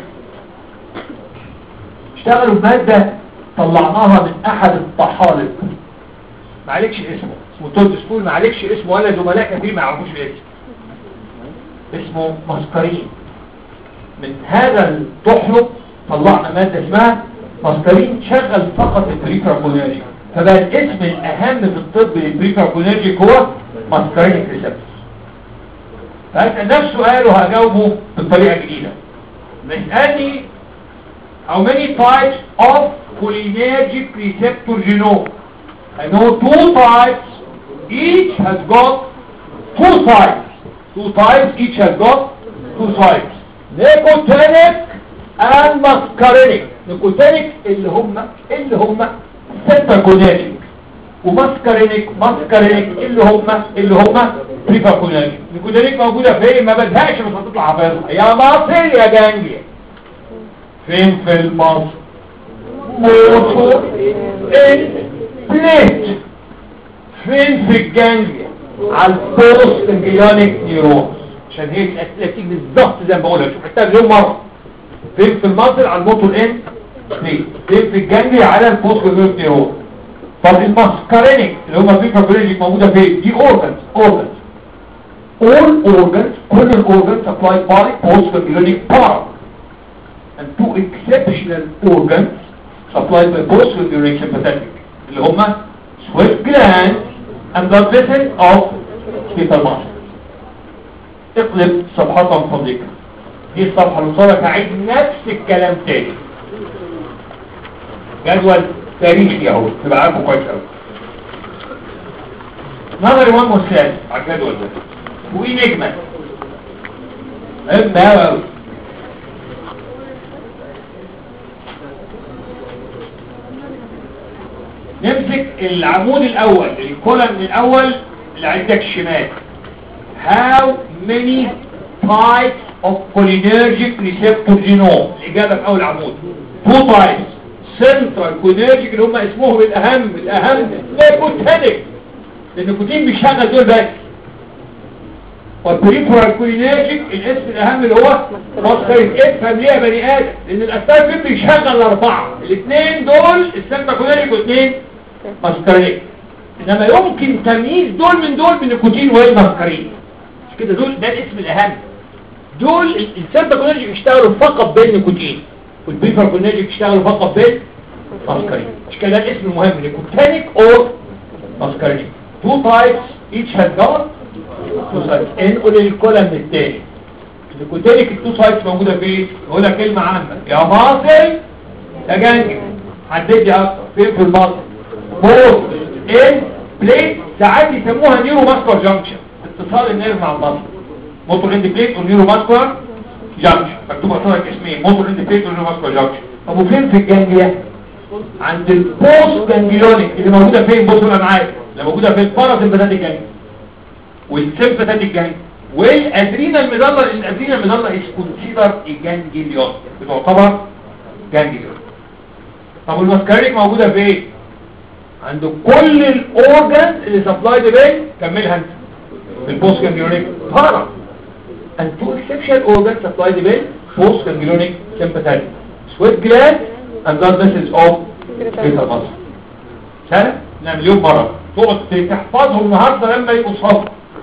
اشتغلوا بمادة طلعناها من احد الطحالب معلكش اسمه اسمه تود سكول معلكش اسمه ولا زملاء كثير ما يعرفوش الاسم اسمه مسكرين من هذا الطحلب طلعنا مادة اسمها مسكرين شغل فقط البريفراكونيرجيك فبقى الاسم الاهم في الطب للبريفراكونيرجيك هو مسكرين ريسبتور فهسأل نفس سؤال وهجاوبه بطريقة جديدة مسألني how many types of cholinergic receptor genome I know two types each has got two sides two types each has got two sides nicotinic and muscarinic nicotinic اللي هم اللي هم سيتاكونيرجيك وماسكارينيك ماسكارينيك اللي هم اللي هم بريفاكونيرجيك نيكوتينيك موجوده فين ما بدهاش بس هتطلع حافظها يا مصر يا جانجليا فين في المصر موتور البليت فين في الجانجليا على البوست جيانيك نيرون عشان هي الاسئله بتيجي بالظبط زي ما بقولها شوف حتى مليون مره فين في المصر على الموتور ان فين فين في الجانجليا على البوست جيانيك نيرون طب الماسكارينيك اللي هم في فابريجيك موجوده فين دي اورجنز اورجنز all organs كل الاورجنز supplied by post ganglionic power and two exceptional organs supplied by post ganglionic sympathetic اللي هم sweat glands and blood vessels of skeletal muscle اقلب صفحة من فضلك دي الصفحة اللي وصلك هعيد نفس الكلام تاني جدول تاريخي اهو تبقى عارفه كويس قوي نظري وان والثالث على الجدول ده وايه نجمة مهم قوي قوي نمسك العمود الاول الكولم الاول اللي عندك الشمال how many types of cholinergic receptor genome الاجابه في اول عمود two types سنترال كونيرجيك اللي هم اسمهم الاهم الاهم نيكوتينيك النيكوتين بيشغل دول بس والبريفرال كونيرجيك الاسم الاهم اللي هو ماسكريك افهم ليه يا بني ادم لان الاسباب بيشغل الاربعه الاثنين دول السنترال كونيرجيك واثنين ماسكريك انما يمكن تمييز دول من دول بالنيكوتين والماسكرين مش كده دول ده الاسم الاهم دول السنترال كونيرجيك يشتغلوا فقط بالنيكوتين والبيفر كونيجيك يشتغلوا فقط بال ماسكارين مش كده الاسم المهم نيكوتينيك اور ماسكارين تو تايبس each has got two sides انقل الكولم التاني النيكوتينيك التو سايدز موجوده فين اقول لك كلمه عامه يا ماصل يا جنجل حدد لي اكتر فين في المصل بوث ان بليت ساعات يسموها نيورو ماسكولار جانكشن اتصال النيرف مع البطن موتور اند بليت ونيورو ماسكولار جانكشن مكتوب اصلا اسمين موتور اند بليت ونيورو ماسكولار جانكشن طب وفين في الجانجليا عند البوست جانجليونيك اللي موجوده فين بصوا انا معاك اللي موجوده في الباراسمباتيك جانجليا والسيمباتيك جانجليا والادرينال ميدالا الادرينال ميدالا از كونسيدر جانجليون بتعتبر جانجليون طب والماسكاريك موجوده فين عند كل الاورجنز اللي سبلاي باي كملها انت في البوست جانجليونيك بارا and two exception organs supply the vein post ganglionic sympathetic sweat gland and blood vessels of greater muscle سهل نعمل يوم مرة تقعد تحفظهم النهاردة لما يبقوا صف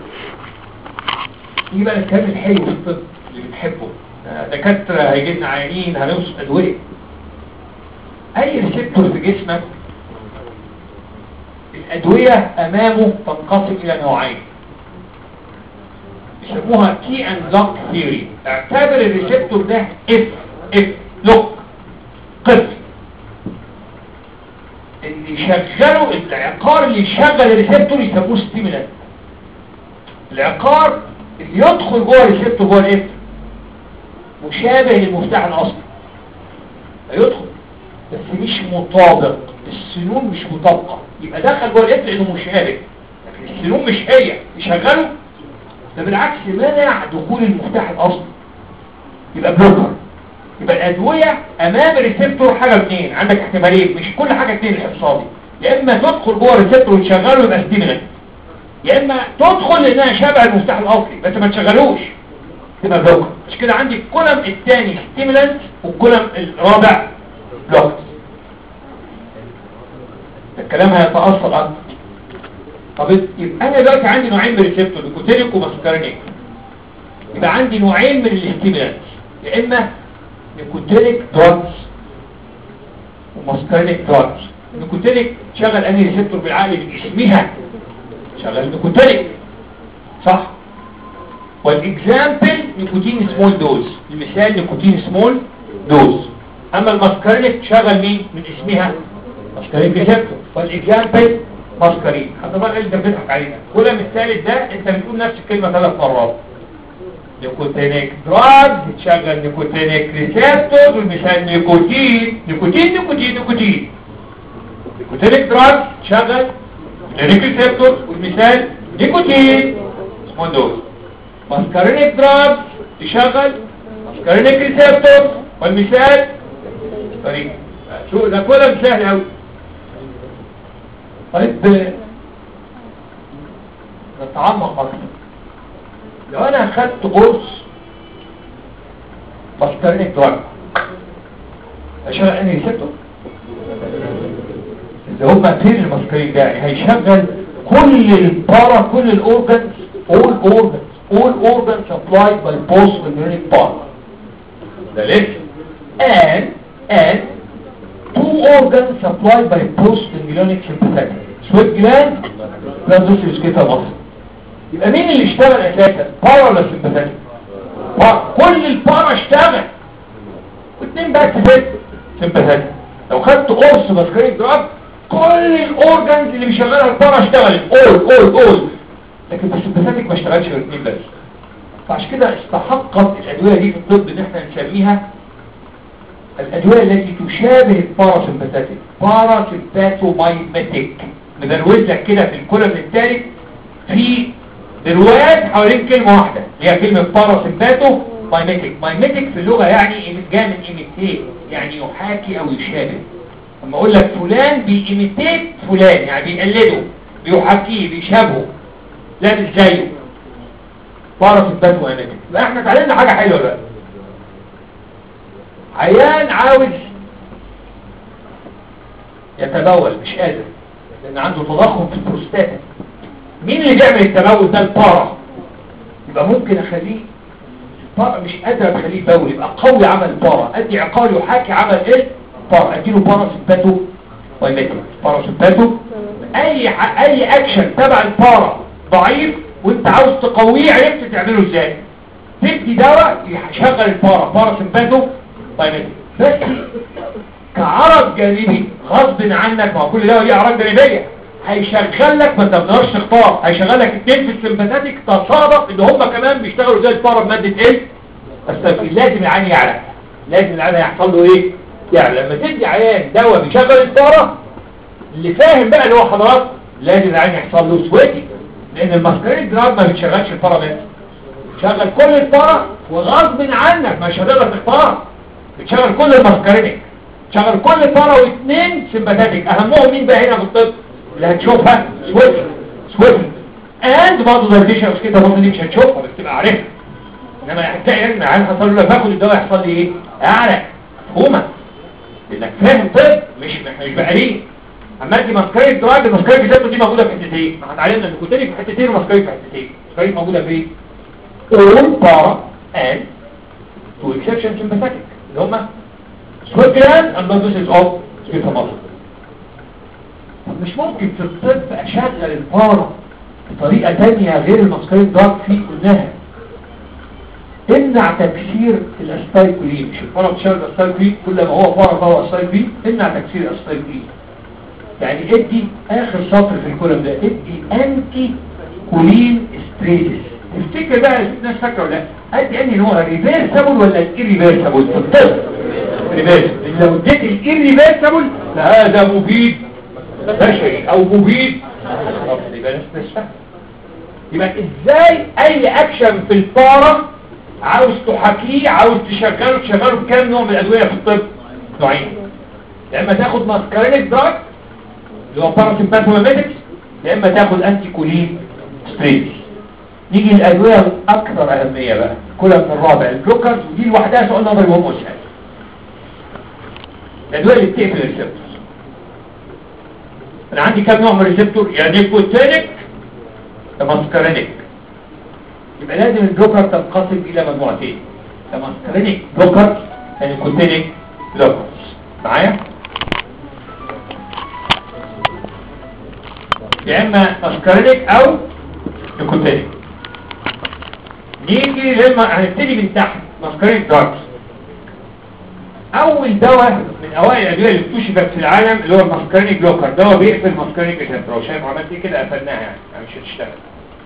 دي بقى الكلام الحلو في الطب اللي بنحبه آه، دكاترة هيجي لنا عيانين هنوصف أدوية أي ريسبتور في جسمك الأدوية أمامه تنقسم إلى نوعين يسموها كي اند لوك ثيوري اعتبر الريسبتور ده اف اف لوك قفل اللي يشغله العقار اللي يشغل الريسبتور يسموه ستيمولانت العقار اللي يدخل جوه الريسبتور جوه الاف مشابه للمفتاح الاصلي هيدخل بس مش مطابق السنون مش مطابقه يبقى دخل جوه الاف لانه مشابه لكن السنون مش هي يشغله ده بالعكس منع دخول المفتاح الاصلي يبقى بلوكر يبقى الادويه امام الريسبتور حاجه اثنين عندك احتمالين مش كل حاجه اثنين الاقتصادي يا اما تدخل جوه الريسبتور وتشغله يبقى ستيمولانت يا اما تدخل لانها شبه المفتاح الاصلي بس ما تشغلوش تبقى بلوكر مش كده عندي الكولم الثاني ستيمولانت والكولم الرابع بلوكر الكلام هيتاثر اكتر طب يبقى انا دلوقتي عندي نوعين من الريسبتور نيكوتينيك وماسكارينيك يبقى عندي نوعين من الاستيمولانت يا اما نيكوتينيك دراجز وماسكارينيك دراجز نيكوتينيك شغل انهي ريسبتور بالعقل باسمها شغل نيكوتينيك صح والاكزامبل نيكوتين سمول دوز المثال نيكوتين سمول دوز اما الماسكارينيك شغل مين من اسمها ماسكارينيك ريسبتور والاكزامبل ماسكارين حتى بقى اللي انت بتضحك علينا كل من الثالث ده انت بتقول نفس الكلمه ثلاث مرات نيكوتينيك دراج تشغل نيكوتينيك ريسبتور والمثال نيكوتين نيكوتين نيكوتين نيكوتين نيكوتينيك دراج تشغل نيكوتينيك ريسبتور والمثال نيكوتين اسمه دوز ماسكارينيك دراج تشغل ماسكارينيك ريسبتور والمثال طريق شو ده كله سهل قوي طيب نتعمق اكتر لو انا اخدت قرص ماسكارينيك دراج هيشغل انهي ريسبتور اللي هم فين الماسكارين ده هيشغل كل البارا كل الاورجنز all organs all organs supplied by post ganglionic part ده لسه and and two organs supplied by post ganglionic sympathetic sweat gland glandossus كده مصر يبقى مين اللي اشتغل اساسا بارا ولا sympathetic كل البارا اشتغل واثنين بس بس sympathetic لو خدت قرص ماسكاريك دراج كل الاورجنز اللي بيشغلها البارا اشتغلت اول اول اول لكن السمباثيك ما اشتغلش غير اثنين بس فعشان كده استحقت الادويه دي في الطب ان احنا نسميها الادويه التي تشابه الباراسمباثيك باراسمباثومايمتيك ندروز لك كده في الكولم الثالث في روايات حوالين كلمه واحده اللي هي كلمه باراسمباثو مايمتيك مايمتيك في اللغه يعني جاء من ايميتيت يعني يحاكي او يشابه لما اقول لك فلان بييميتيت فلان يعني بيقلده بيحاكيه بيشابهه لا مش زيه باراسمباثو مايمتيك يبقى احنا اتعلمنا حاجه حلوه بقى عيان عاوز يتبول مش قادر لان عنده تضخم في البروستاتا مين اللي بيعمل التبول ده البارا يبقى ممكن اخليه البارا مش قادر اخليه يبول يبقى قوي عمل البارا ادي عقار يحاكي عمل ايه بارا اديله باراسمباتو ويمتو باراسمباتو اي ح- اي اكشن تبع البارا ضعيف وانت عاوز تقويه عرفت تعمله ازاي تدي دواء يشغل البارا باراسمباتو طيب بس كعرض جانبي غصب عنك ما هو كل ده ليه اعراض جانبيه هيشغل لك ما تقدرش تختار هيشغل لك اتنين في السمباتيك تصادف ان هم كمان بيشتغلوا زي الفاره بماده ايه السلفيد لازم العين يعرف لازم العين يحصل له ايه يعني لما تدي عيان دواء بيشغل الفاره اللي فاهم بقى اللي هو حضرات لازم العين يحصل له سويتي لان الماسكارين دراج ما بتشغلش الفاره بس بتشغل كل الفاره وغصب عنك مش هتقدر تختار بتشغل كل الماسكارينك شغل كل فارة واثنين سمباتيك اهمهم مين بقى هنا في الطب اللي هتشوفها سويفل سويفل اند برضه دايليشن مش كده برضه دي مش هتشوفها بس تبقى عارفها انما هتلاقي ان عارف حصل له باخد الدواء يحصل لي ايه اعرف مفهومه لانك فاهم طب مش مش بقريه اما انت ماسكاريك دراج الماسكاريك ذاته دي موجوده في حتتين ما احنا اتعلمنا ان كوتينيك في حتتين وماسكاريك في حتتين ماسكاريك موجوده في اول بارا اند تو اكسبشن سمباتيك اللي هم سويكلاند and nodules of schizomasol طب مش ممكن في الطب اشغل الفارة بطريقة تانية غير الماسكارين دارك في قلناها امنع تكسير الاستايكولين مش الفارة بتشغل الاستايكولين كل ما هو فارة فهو استايكولين امنع تكسير الاستايكولين يعني ادي اخر سطر في الكولم ده ادي انتي كولين ستريتس تفتكر بقى الناس فاكره ولا لا ادي انهي نوع ريفيرسبل ولا الريفيرسبل في الطب ريفيرسبل لو اديت الريفيرسبل فهذا مفيد بشري او مفيد يبقى نستشفى يبقى ازاي اي اكشن في الفارة عاوز تحكيه عاوز تشغله تشغله بكام نوع من الادوية في الطب نوعين يا اما تاخد ماسكارينيك دراج اللي هو باراسيمباثوميميتكس يا اما تاخد انتي كولين ستريتس نيجي الادوية الاكثر اهمية بقى كلها في الرابع البلوكرز ودي لوحدها سؤال نظري وهم اسهل الادوية اللي بتقفل الريسبتورز انا عندي كام نوع من الريسبتور يا نيكوتينيك يا ماسكارينيك يبقى لازم البلوكر تنقسم الى مجموعتين يا ماسكارينيك بلوكر يا نيكوتينيك بلوكرز معايا يا اما ماسكارينيك او نيكوتينيك نيجي لما هنبتدي من تحت ماسكارينيك دراجز اول دواء من اوائل الادويه اللي اكتشفت في العالم اللي هو الماسكارينيك بلوكر دواء بيقفل الماسكارينيك ريسبتور شايف عملت ايه كده قفلناها يعني يعني مش هتشتغل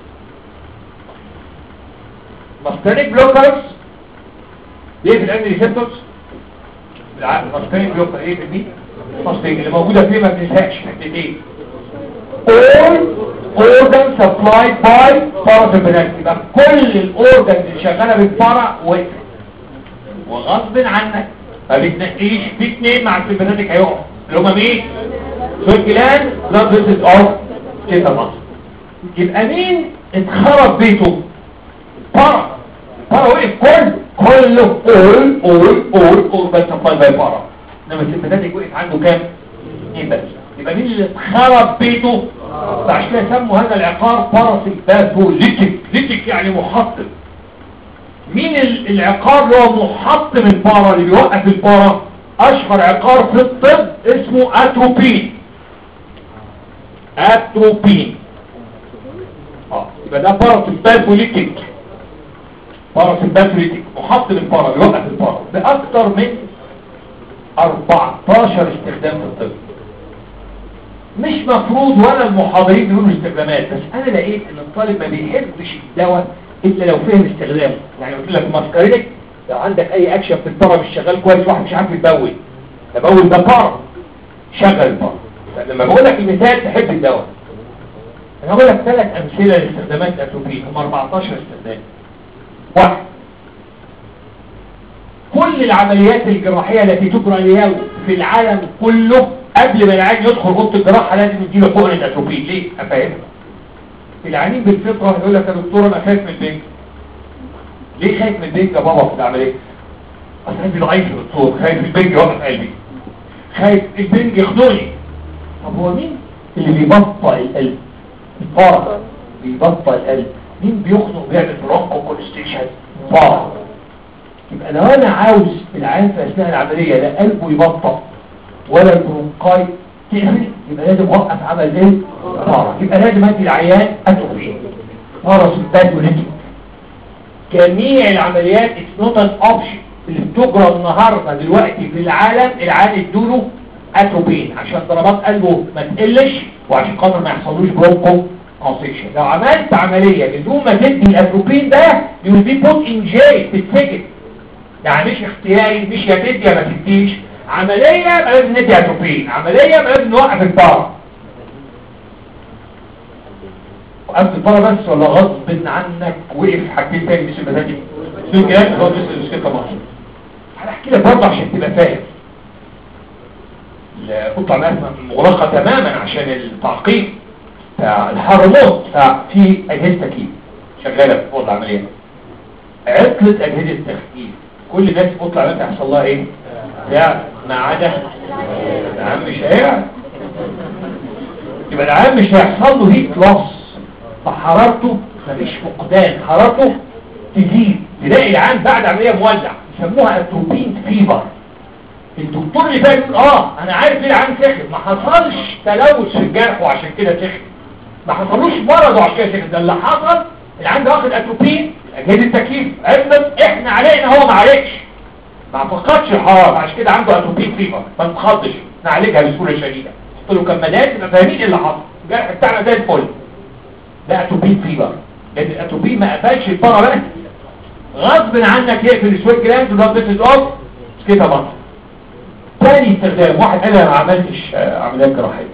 ماسكارينيك بلوكرز بيقفل انهي ريسبتورز بالعقل الماسكارينيك بلوكر ايه دي الماسكارينيك اللي موجوده فيه ما بتنساش حتتين all organs supplied by parasympathetic يبقى كل الاورجنز اللي شغاله بالفرع وقفت وغصب عنك ما بتنقيش في اثنين مع السيمباثيك هيقعوا اللي هما مين سويكلان بلاد فيسز اوف كيتاماس يبقى مين اتخرب بيته بارا بارا وقف كل كله اول اول اول اول بس سبلاي باي بارا انما السيمباثيك وقف عنده كام اثنين بس يبقى مين اللي اتخرب بيته فعشان كده سموا هذا العقار باراسيمباثوليتيك ليتيك يعني محطم مين ال- العقار اللي هو محطم البارا اللي بيوقف البارا اشهر عقار في الطب اسمه اتروبين اتروبين اه يبقى ده باراسيمباثوليتيك باراسيمباثوليتيك محطم البارا بيوقف البارا باكثر من 14 استخدام في الطب مش مفروض ولا المحاضرين بيقولوا استخدامات بس انا لقيت ان الطالب ما بيحبش الدواء الا لو فهم استخدامه يعني قلت لك ماسكارينك لو عندك اي اكشن في البارا مش شغال كويس واحد مش عارف يبول تبول ده بارا شغل البارا لما بقول لك المثال تحب الدواء انا هقول لك ثلاث امثله لاستخدامات الاتروبين هم 14 استخدام واحد كل العمليات الجراحيه التي تجرى اليوم في العالم كله قبل ما العيان يدخل اوضه الجراحه لازم يديله حقن الاتروبين ليه افهمك العيانين بالفطره يقول لك يا دكتور انا خايف من البنج ليه خايف من البنج يا بابا في العمليه اصل قلبي ضعيف يا دكتور خايف البنج يوقف قلبي خايف البنج يخنقني طب هو مين اللي بيبطئ القلب الفارق بيبطئ القلب مين بيخنق بيعمل برونكو كونستيشن فارق يبقى لو انا عاوز العيان في اثناء العمليه لا قلبه يبطأ ولا البرونكاي تقفل يبقى لازم اوقف عمل ايه فارق يبقى لازم ادي العيان اتروفين باراسيمباثوليتيك جميع العمليات اتس نوت ان اوبشن اللي بتجرى النهارده دلوقتي في العالم العيان ادوله اتروبين عشان ضربات قلبه ما تقلش وعشان خاطر ما يحصلوش برونكو كونسيشن لو عملت عملية بدون ما تدي الاتروبين ده يو بي بوت ان جي تتسجن يعني مش اختياري مش يا تدي يا ما تديش عملية ما لازم ندي اتروبين عملية ما لازم نوقف البار وقفت البار بس ولا غصب عنك وقف حاجتين تاني مش المزاج سوق جهاز هو بس المشكلة مصر هنحكي لك برضه عشان تبقى فاهم القطعة مثلا مغلقة تماما عشان التعقيم الحرمات في أجهزة تكييف شغالة في وضع العملية عطلة أجهزة تكييف كل الناس تطلع مثلا يحصل لها ايه؟ لا ما عدا العام مش هيعرف يبقى العام مش هيحصل له هيت لوس فحرارته مفيش فقدان حرارته تزيد تلاقي العام بعد عملية مولع يسموها اتروبين فيبر الدكتور اللي فات يقول اه انا عارف ليه العام سخن ما حصلش تلوث في الجرح وعشان كده سخن ما حصلوش مرض وعشان كده سخن ده اللي حصل العام ده واخد اتروبين اجهزه التكييف عرفنا احنا علينا هو ما عليكش ما فقدش الحراره عشان كده عنده اتروبين فيبر ما تخضش نعالجها بسهوله شديده قلت له كمادات يبقى فاهمين ايه اللي حصل الجرح بتاعنا زي الفل ده اتروبين فيبر لان الاتروبين ما قفلش الفرع بس غصب عنك يقفل السويت جلاند وده بيتز اوف كده برضه تاني استخدام واحد قال انا ما عملتش عمليات جراحيه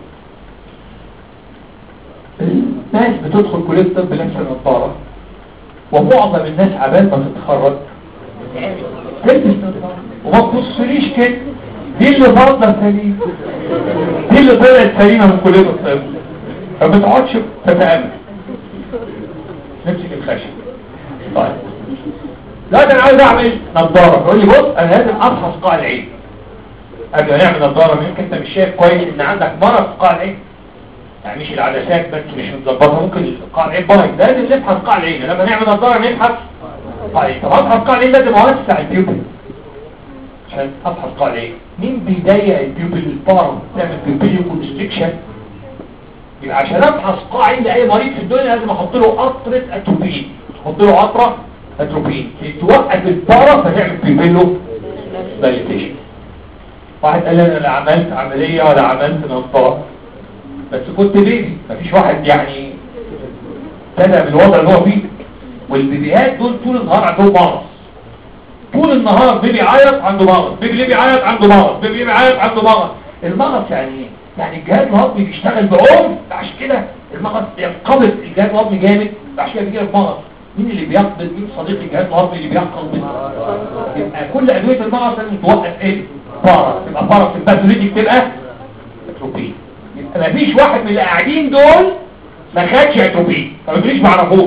الناس بتدخل كليه الطب لابسه نظاره ومعظم الناس عبال ما تتخرج تلبس نظاره وما تبصليش كده دي اللي فاضله سليمه دي اللي طلعت سليمه من كليه الطب فما تقعدش تتامل نمسك الخشب طيب لا ده انا عايز اعمل نظاره يقول لي بص انا لازم افحص قاع العين قبل ما نعمل نظاره يمكن انت مش شايف كويس ان عندك مرض في قاع العين يعني مش العدسات بس مش متظبطه ممكن قاع العين بايظ لازم نفحص قاع العين لما نعمل نظاره نفحص قاع العين طب افحص قاع العين لازم اوسع البيوبل عشان افحص قاع العين مين بيضيق البيوبل البارم تعمل بيوبل كونستريكشن يبقى عشان افحص قاع عين لاي مريض في الدنيا لازم احط له قطره اتروبين احط له قطره اتروبين توقف البارا فتعمل بيوبيلو دايليتيشن واحد قال لي انا لا عملت عمليه ولا عملت نظاره بس كنت بيبي مفيش واحد يعني ابتدى بالوضع اللي هو فيه والبيبيهات دول طول النهار عندهم مرض طول النهار بيبي عيط عنده مرض بيبي اللي بيعيط عنده مرض بيبي اللي بيعيط عنده مرض المرض يعني ايه يعني الجهاز الهضمي بيشتغل بعنف عشان كده المرض ينقبض الجهاز الهضمي جامد عشان كده بيجي لك مرض مين اللي بيقبض مين صديق الجهاز الهضمي اللي بيقبض يبقى كل ادويه المرض لازم توقف ايه بارا تبقى بارا في الباثولوجي تبقى اتروبين يبقى مفيش واحد من اللي قاعدين دول ما خدش اتروبين فما تقوليش ما اعرفوش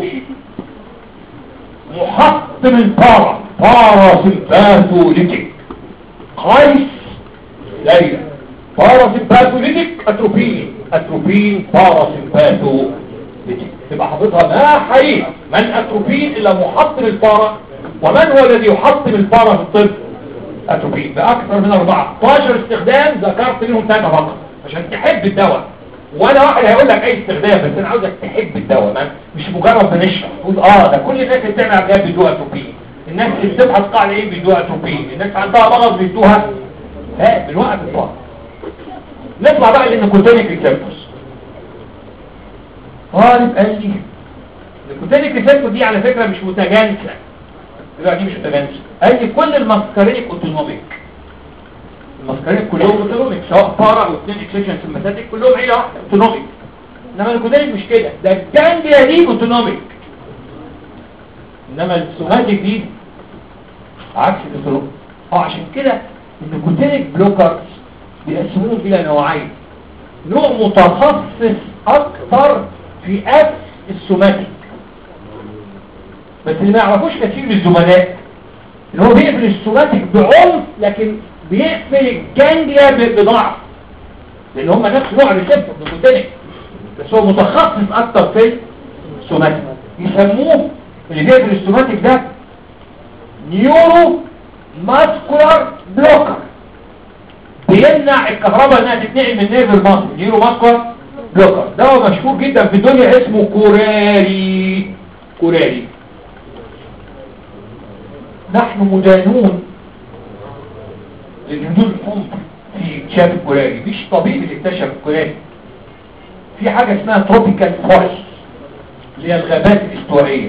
محطم البارا بارا سمباثوليتيك قيس ليلى بارا سمباثوليتيك اتروبين اتروبين بارا سمباثوليتيك تبقى حافظها ما حقيقة من اتروبين الا محطم البارا ومن هو الذي يحطم البارا في الطب اتروبين باكثر من 14 استخدام ذكرت منهم ثلاثه فقط عشان تحب الدواء ولا واحد هيقول لك اي استخدام بس انا عاوزك تحب الدواء ما مش مجرد بنشرح تقول اه ده كل الناس اللي بتعمل عمليات بيدوها اتروبين الناس اللي بتبحث قاع ايه بيدوها اتروبين الناس عندها مرض بيدوها لا بالوقت الطوال نطلع بقى للنيكوتينيك ريسبتورز طالب قال لي النيكوتينيك ريسبتور دي على فكره مش متجانسه دلوقتي مش متجانسه قال لي كل الماسكارينيك اوتونوميك الماسكارينيك كلهم اوتونوميك سواء بارا او اثنين اكسجن سمباثيك كلهم عيله واحده اوتونوميك انما النيكوتينيك مش كده ده الجانجليا دي اوتونوميك انما السوماتيك دي عكس الاوتونوميك اه عشان كده النيكوتينيك بلوكرز بيقسموهم الى نوعين نوع متخصص اكثر في قفل السوماتيك بس اللي ما يعرفوش كثير من الزملاء اللي هو بيقفل السوماتيك بعنف لكن بيقفل الجانجليا بضعف لان هم نفس نوع الريسبتور نيكوتينيك بس هو متخصص اكثر في السوماتيك يسموه اللي بيقفل السوماتيك ده نيورو ماسكولار بلوكر بيمنع الكهرباء انها تتنقل من نيرف المصري نيورو ماسكولار بلوكر ده هو مشهور جدا في الدنيا اسمه كوراري كوراري نحن مدانون للهدول الحمر في اكتشاف الكوراري مش طبيب اللي اكتشف الكوراري في حاجة اسمها تروبيكال فورست اللي هي الغابات الاستوائية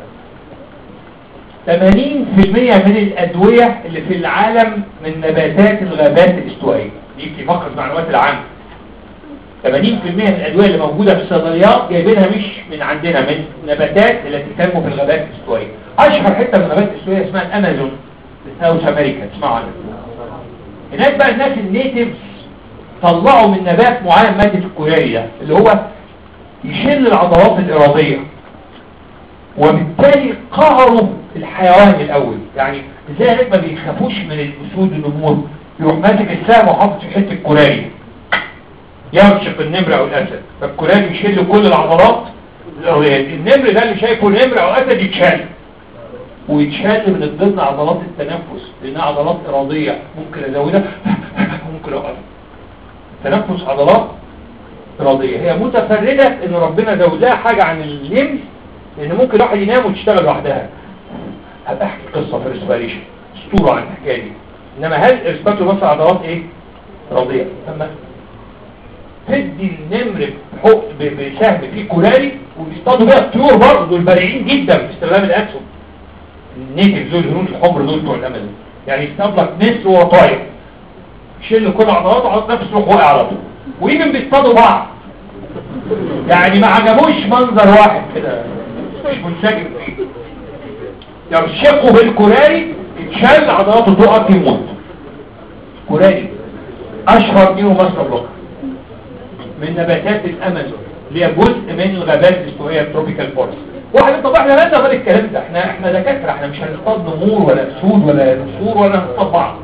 80% من الأدوية اللي في العالم من نباتات الغابات الاستوائية دي في فقرة المعلومات العامة 80% من الأدوية اللي موجودة في الصيدليات جايبينها مش من عندنا من نباتات التي تنمو في الغابات الاستوائية أشهر حتة من الغابات الاستوائية اسمها الأمازون في ساوث أمريكا تسمعوا عنها هناك بقى الناس النيتيفز طلعوا من نبات معين مادة الكوريري ده اللي هو يشل العضلات الإرادية وبالتالي قهروا الحيوان الأول يعني لذلك ما بيخافوش من الأسود والنمور يروح ماسك السهم وحاطط في حتة الكوراري يرشق النمر أو الأسد فالكوراري يشيل كل العضلات الإرادية النمر ده اللي شايفه نمر أو أسد يتشال ويتشال من ضمن عضلات التنفس لأنها عضلات إرادية ممكن أزودها ممكن أوقف تنفس عضلات إرادية هي متفردة إن ربنا زودها حاجة عن اللمس لأن ممكن واحد ينام وتشتغل لوحدها هبقى أحكي قصة في الريسبيريشن اسطورة عن الحكاية دي إنما هل إثباتوا بس عضلات إيه؟ إرادية لما تدي النمر بحق بسهم فيه كولاري وبيصطادوا بيها الطيور برضه دول بارعين جدا في استخدام الأسهم النيتف دول الهنود الحمر دول بتوع الأمازون يعني يصطاد لك نسر وهو طاير يشيل كل عضلاته وعضلات نفسه يروح واقع على طول ويجي بيصطادوا بعض يعني ما عجبوش منظر واحد كده مش منسجم فيه يرشقوا بالكوراري يتشال عضلاته تقف يموت كوراري اشهر نيو ماستر بلوك من نباتات الامازون اللي هي جزء من الغابات الاستوائيه التروبيكال فورست واحد طب احنا لا نقبل الكلام ده احنا احنا دكاتره احنا مش هنصطاد نمور ولا اسود ولا نسور ولا هنصطاد بعض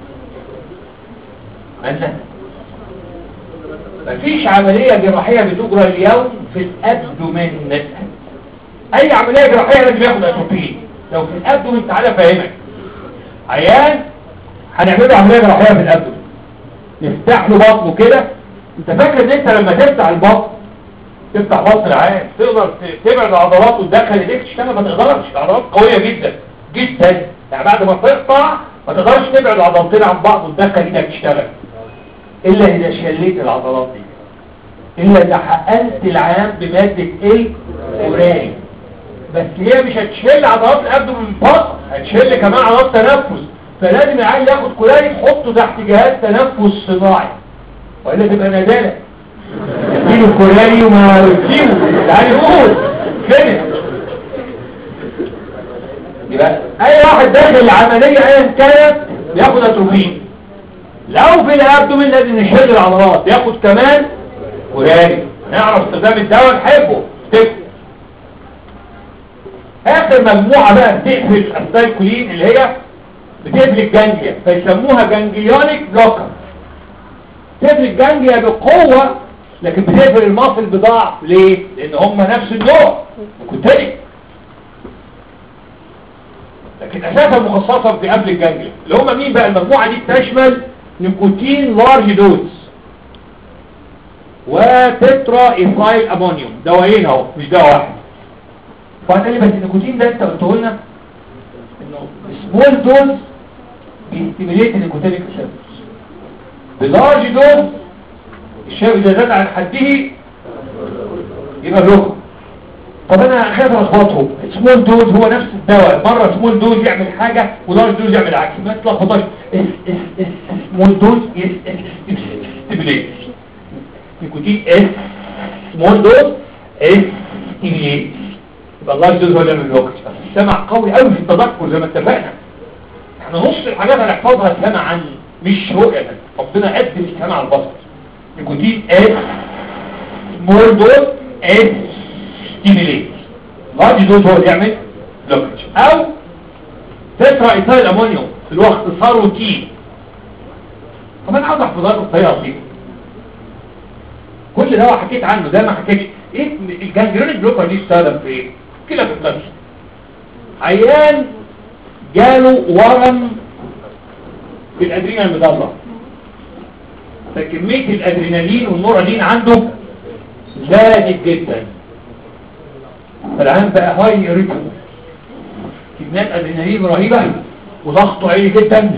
أنت مفيش عملية جراحية بتجرى اليوم في الأبدومين أي عملية جراحية لازم ياخد أتروبين لو في الأبدومين تعالى فاهمك عيان هنعمله عملية جراحية في الأبدومين نفتح له بطنه كده انت فاكر ان انت لما تفتح البطن تفتح بطن العيان تقدر تبعد العضلات وتدخل ايديك تشتغل ما تقدرش العضلات قوية جدا جدا يعني بعد ما تقطع ما تقدرش تبعد العضلتين عن بعض وتدخل ايدك تشتغل إلا إذا شليت العضلات دي إلا إذا حقنت العام بمادة الكوراري بس هي مش هتشيل عضلات الأبدو من البطن هتشيل كمان عضلات تنفس فلازم العيال ياخد كوراري تحطه تحت جهاز تنفس صناعي وإلا تبقى ندالة يديله كوراري وما يسيبه العيال يقول فين يبقى أي واحد داخل العملية أيا كانت بياخد أتروبين لو في الابدومين لازم نشيل العضلات ياخد كمان كوراري نعرف استخدام الدواء نحبه تكتب اخر مجموعة بقى بتقفل السايكولين اللي هي بتقفل الجانجيا فيسموها جانجيونيك بلوكر تقفل الجانجيا بقوة لكن بتقفل المصل بضعف ليه؟ لان هم نفس النوع مكتري لكن اساسا مخصصة في قبل الجانجيا اللي هم مين بقى المجموعة دي بتشمل نيكوتين لارج دوز وتترا ايثايل امونيوم دوايين اهو مش دواء واحد فقال لي بس النيكوتين ده انت قلت لنا انه سمول دوز بيستيميليت النيكوتينيك ريسبتورز بلارج دوز الشيء اذا زاد عن حده يبقى بلوك طب انا خايف الخبطهم سمول دوز هو نفس الدواء مره سمول دوز يعمل حاجه ولارج دوز يعمل عكس ما تلخبطش سمول دوز ستيميليت نيكوتين اس سمول دوز اس ستيميليت يبقى اللارج دوز هو اللي يعمل بلوك السمع قوي قوي في التذكر زي ما اتفقنا احنا نص الحاجات هنحفظها سمعا مش رؤية ربنا قدم السمع على البصر نيكوتين اس سمول دوز اس ستيميليت لارج دوز هو اللي يعمل بلوكج او تترا ايثايل امونيوم اللي هو اختصاره تي طب انا عاوز احفظها لكم بطريقه لطيفه كل ده حكيت عنه ده ما حكيتش ايه الجانجرينيك بلوكر دي استخدم في ايه كده في النفس عيان جاله ورم في الادرينال المدرة فكمية الادرينالين والنورالين عنده زادت جدا فالعام بقى هاي ريتم كميات ادرينالين رهيبة وضغطه عالي جدا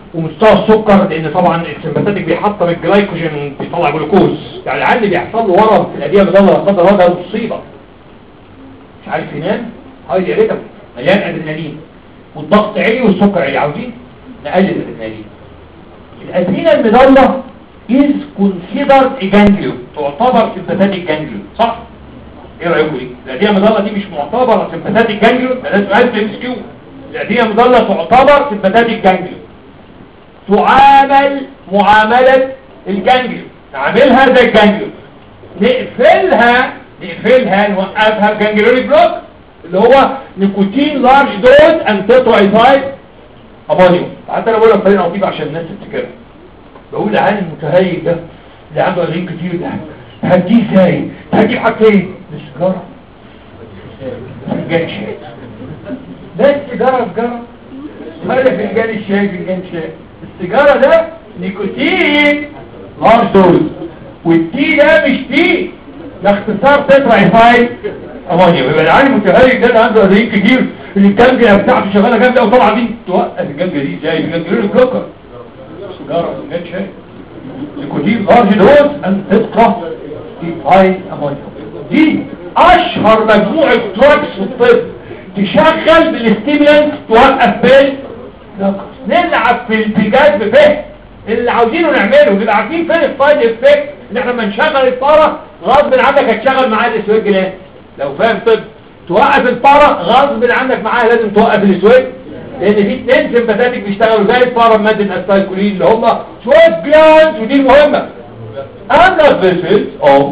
ومستوى السكر لان طبعا السمباتيك بيحطم الجلايكوجين بيطلع جلوكوز يعني العيال اللي بيحصل له ورم في الاديه مضله لا قدر الله ده مصيبه مش عارف ينام هاي ريتم مليان ادرينالين والضغط عالي والسكر عالي عاوزين نقلل الادرينالين الادرينال المضله is considered a ganglion تعتبر سمباتيك جانجليون صح ايه رايكم ايه الاديه المضله دي مش معتبره سمباتيك جانجليون ده سؤال في ام اس كيو الاديه المضله تعتبر سمباتيك جانجليون تعامل معاملة الجانجليون نعملها زي الجانجليون نقفلها نقفلها نوقفها بجانجليونيك بلوك اللي هو نيكوتين لارج دوز ان تترايفايد امونيوم حتى انا بقول لك طريقه لطيفه عشان الناس تفتكرها بقول لعالم المتهيج ده اللي عنده ادرين كتير ده هديه ازاي هديه حاجتين السيجاره فنجان شاي ده السيجاره سيجاره ولا فنجان الشاي فنجان شاي السيجارة ده نيكوتين لارج دوز والتي ده مش تي ده اختصار تترايفايد امونيوم يبقى العالم المتهيج ده اللي عنده ادرين كتير اللي الجنجة بتاعته شغاله جامده وطبعا دي توقف الجنجة دي ازاي الجنجة بلوكر سيجارة فنجان شاي نيكوتين لارج دوز ان تبقى ترايفايد امونيوم دي اشهر مجموعة دراجز في الطب تشغل بالاستيمولانت توقف بال نلعب في البيجات بفهم اللي عاوزينه نعمله نبقى عارفين فين السايد افكت ان احنا لما نشغل الطاره غصب عنك هتشغل معاه الاسويج جلاند لو فاهم طب توقف الطاره غصب عنك معاها لازم توقف الاسويج لان في اثنين سمباتاتيك بيشتغلوا زي الطاره بماده الستايكولين اللي هم سويج جلاند ودي المهمه انا فيسز اوف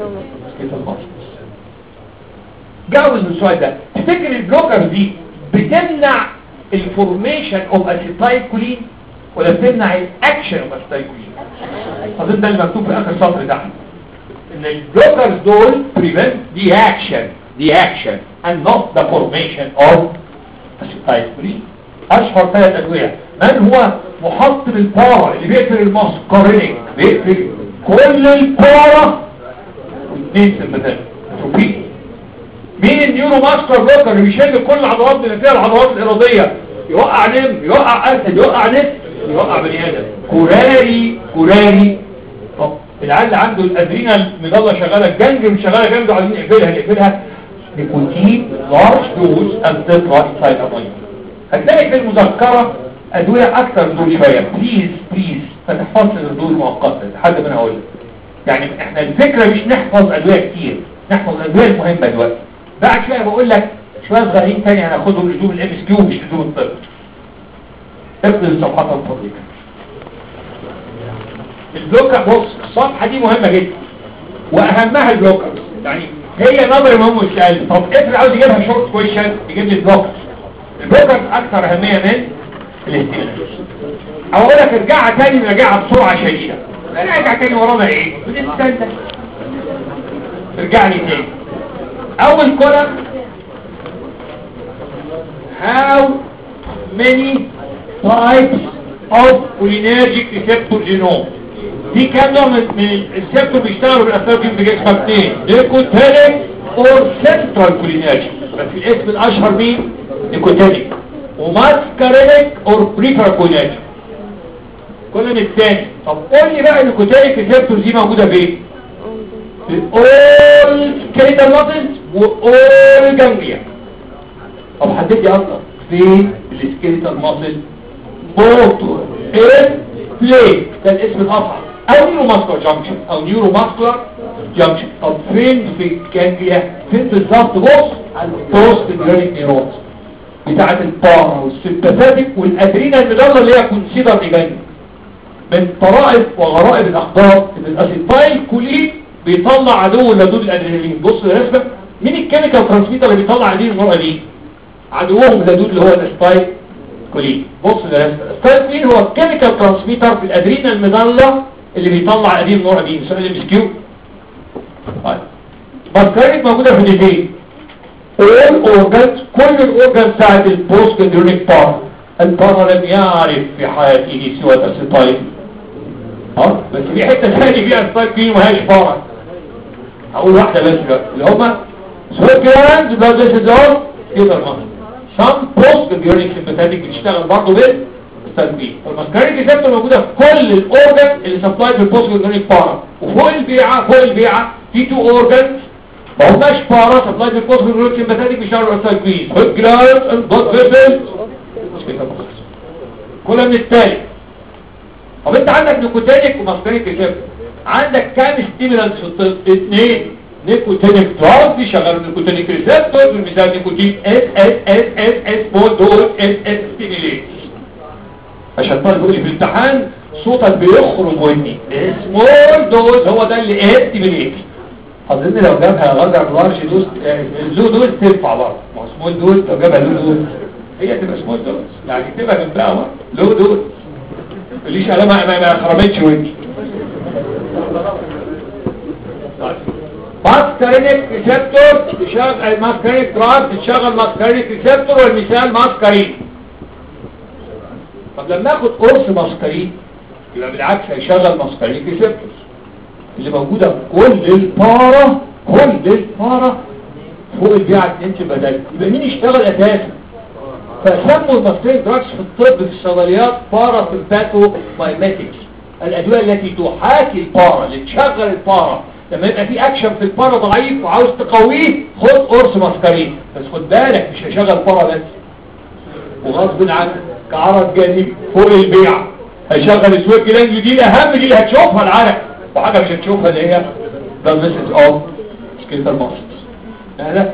جاوز السؤال ده تفتكر البلوكر دي بتمنع الفورميشن اوف اسيتايكولين ولا بتمنع الاكشن اوف اسيتايكولين اظن ده المكتوب في اخر سطر تحت ان البلوكرز دول prevent the action the action and not the formation of acetylcholine اشهر ثلاث ادويه من هو محطم البارا اللي بيقتل الماسكارينيك بيقتل كل البارا واثنين سمباتات توبيك مين النيورو ماسكر بلوكر اللي بيشد كل العضلات اللي فيها العضلات الاراديه يوقع نم يوقع اسد يوقع نت يوقع بني ادم كوراري كوراري طب العيال اللي عنده الادرينال مضله شغاله الجنجل شغاله جنبه عايزين نقفلها نقفلها نيكوتين لارج دوز ان تطلع انسايد امونيوم هتلاقي في المذكره ادويه اكتر من دول شويه بليز بليز ما تحفظش الدول مؤقتا لحد ما انا اقول يعني احنا الفكره مش نحفظ ادويه كتير نحفظ الادويه المهمه دلوقتي بعد شويه بقول لك شويه صغيرين تاني هناخدهم لزوم الام اس كيو مش لزوم الطب افضل الصفحات الفضيله البلوكر بص الصفحه دي مهمه جدا واهمها البلوكر يعني هي نظر مهم السؤال طب افرض عاوز يجيبها شورت كويشن يجيب لي البلوكر البلوكر اكثر اهميه من الاستيميلانس او اقول لك ارجعها تاني نرجعها بسرعه شديده نرجع تاني ورانا ايه بنستنى ارجع لي تاني اول كولم how many types of cholinergic receptor genome في كام نوع من من الريسبتور بيشتغلوا بالاسباب دي بجسم اثنين نيكوتينيك اور سنترال كولينرجيك بس الاسم الاشهر مين نيكوتينيك وماسكارينيك اور بريفر كولينرجيك كل الثاني طب قول لي بقى النيكوتينيك ريسبتور دي موجوده فين في all skeletal muscles وall ganglia طب حدد لي اكتر في السكيلتال ماسل موتور ايه بلاي ده الاسم الاصعب او نيورو ماسكولار جانكشن او نيورو ماسكولار جانكشن طب فين في الجانجليا فين بالظبط بص على البوست جرانيك نيرونز بتاعه البارا والسيمباثيك والادرينال المدلة اللي هي كونسيدر ايجاني من طرائف وغرائب الاخبار ان الاسيتايل كولين بيطلع عدو لدود الادرينالين بص الرسمه مين الكيميكال ترانسميتر اللي بيطلع عدين النوع دي عدوهم لدود اللي هو الاسبايل كولين بص الرسمه الاسبايل كولين هو الكيميكال ترانسميتر في الادرينال المدلة اللي بيطلع عدين النوع دي بيسمى الام اس كيو طيب بكتيريا موجوده في الايدين all organs كل الاورجانز بتاعت البوست جندرونيك بار البار لم يعرف في حياته سوى الاسيتايل اه بس في حته ثانيه فيها اسيتايل كولين وهيش بارا هقول واحده بس بقى اللي هما سويكرانز بلاد فيسلز اور يقدر مصر سام بوست جندرونيك سيمباتيك بتشتغل برضه بال ستالكوين فالماسكارينيك ريسبتور موجوده في كل الاورجن اللي سبلايد بالبوست جلوكونيك بارا وفوق البيعه فوق البيعه في تو اورجنز ما هماش بارا سبلايد بالبوست جلوكونيك سمباثيك بيشتغلوا ستالكوين هوت جلاند البلد فيسل كلها من التالي طب انت عندك نيكوتينيك وماسكارينيك ريسبتور عندك كام ستيمولانس في الطب اثنين نيكوتينيك دراج بيشغلوا نيكوتينيك ريسبتور بالمثال نيكوتين اس اس اس اس اس سمول دوز اس اس ستيميليت عشان طالب يقول لي في الامتحان صوتك بيخرج ودني سمول دوز هو ده اللي اس ستيميليت اظن لو جابها غدر لارج دوز لو دوز تنفع برضه ما هو سمول دوز لو جابها لو دوز هي تبقى سمول دوز يعني تبقى جنبها لو دوز ليش انا ما ما خربتش ودني ماسكارينيك ريسبتور تشغل ماسكارينيك دراج تشغل ماسكارينيك ريسبتور والمثال ماسكارين طب لما اخد قرص ماسكارين يبقى بالعكس هيشغل ماسكارينيك ريسبتور اللي موجودة في كل البارا كل البارا فوق البيعة 2 بدل يبقى مين يشتغل اساسا فسموا الماسكارينيك دراجز في الطب في الصيدليات بارا سمباتو مايماتكس الادوية التي تحاكي البارا اللي تشغل البارا لما يبقى في اكشن في البارا ضعيف وعاوز تقويه خد قرص ماسكارين بس خد بالك مش هيشغل بارا بس وغصب عنك كعرض جانبي فوق البيع هيشغل السويك جلاند دي الاهم دي اللي هتشوفها العرق وحاجه مش هتشوفها اللي هي ده مسج اوف سكيتر ماسكس لا لا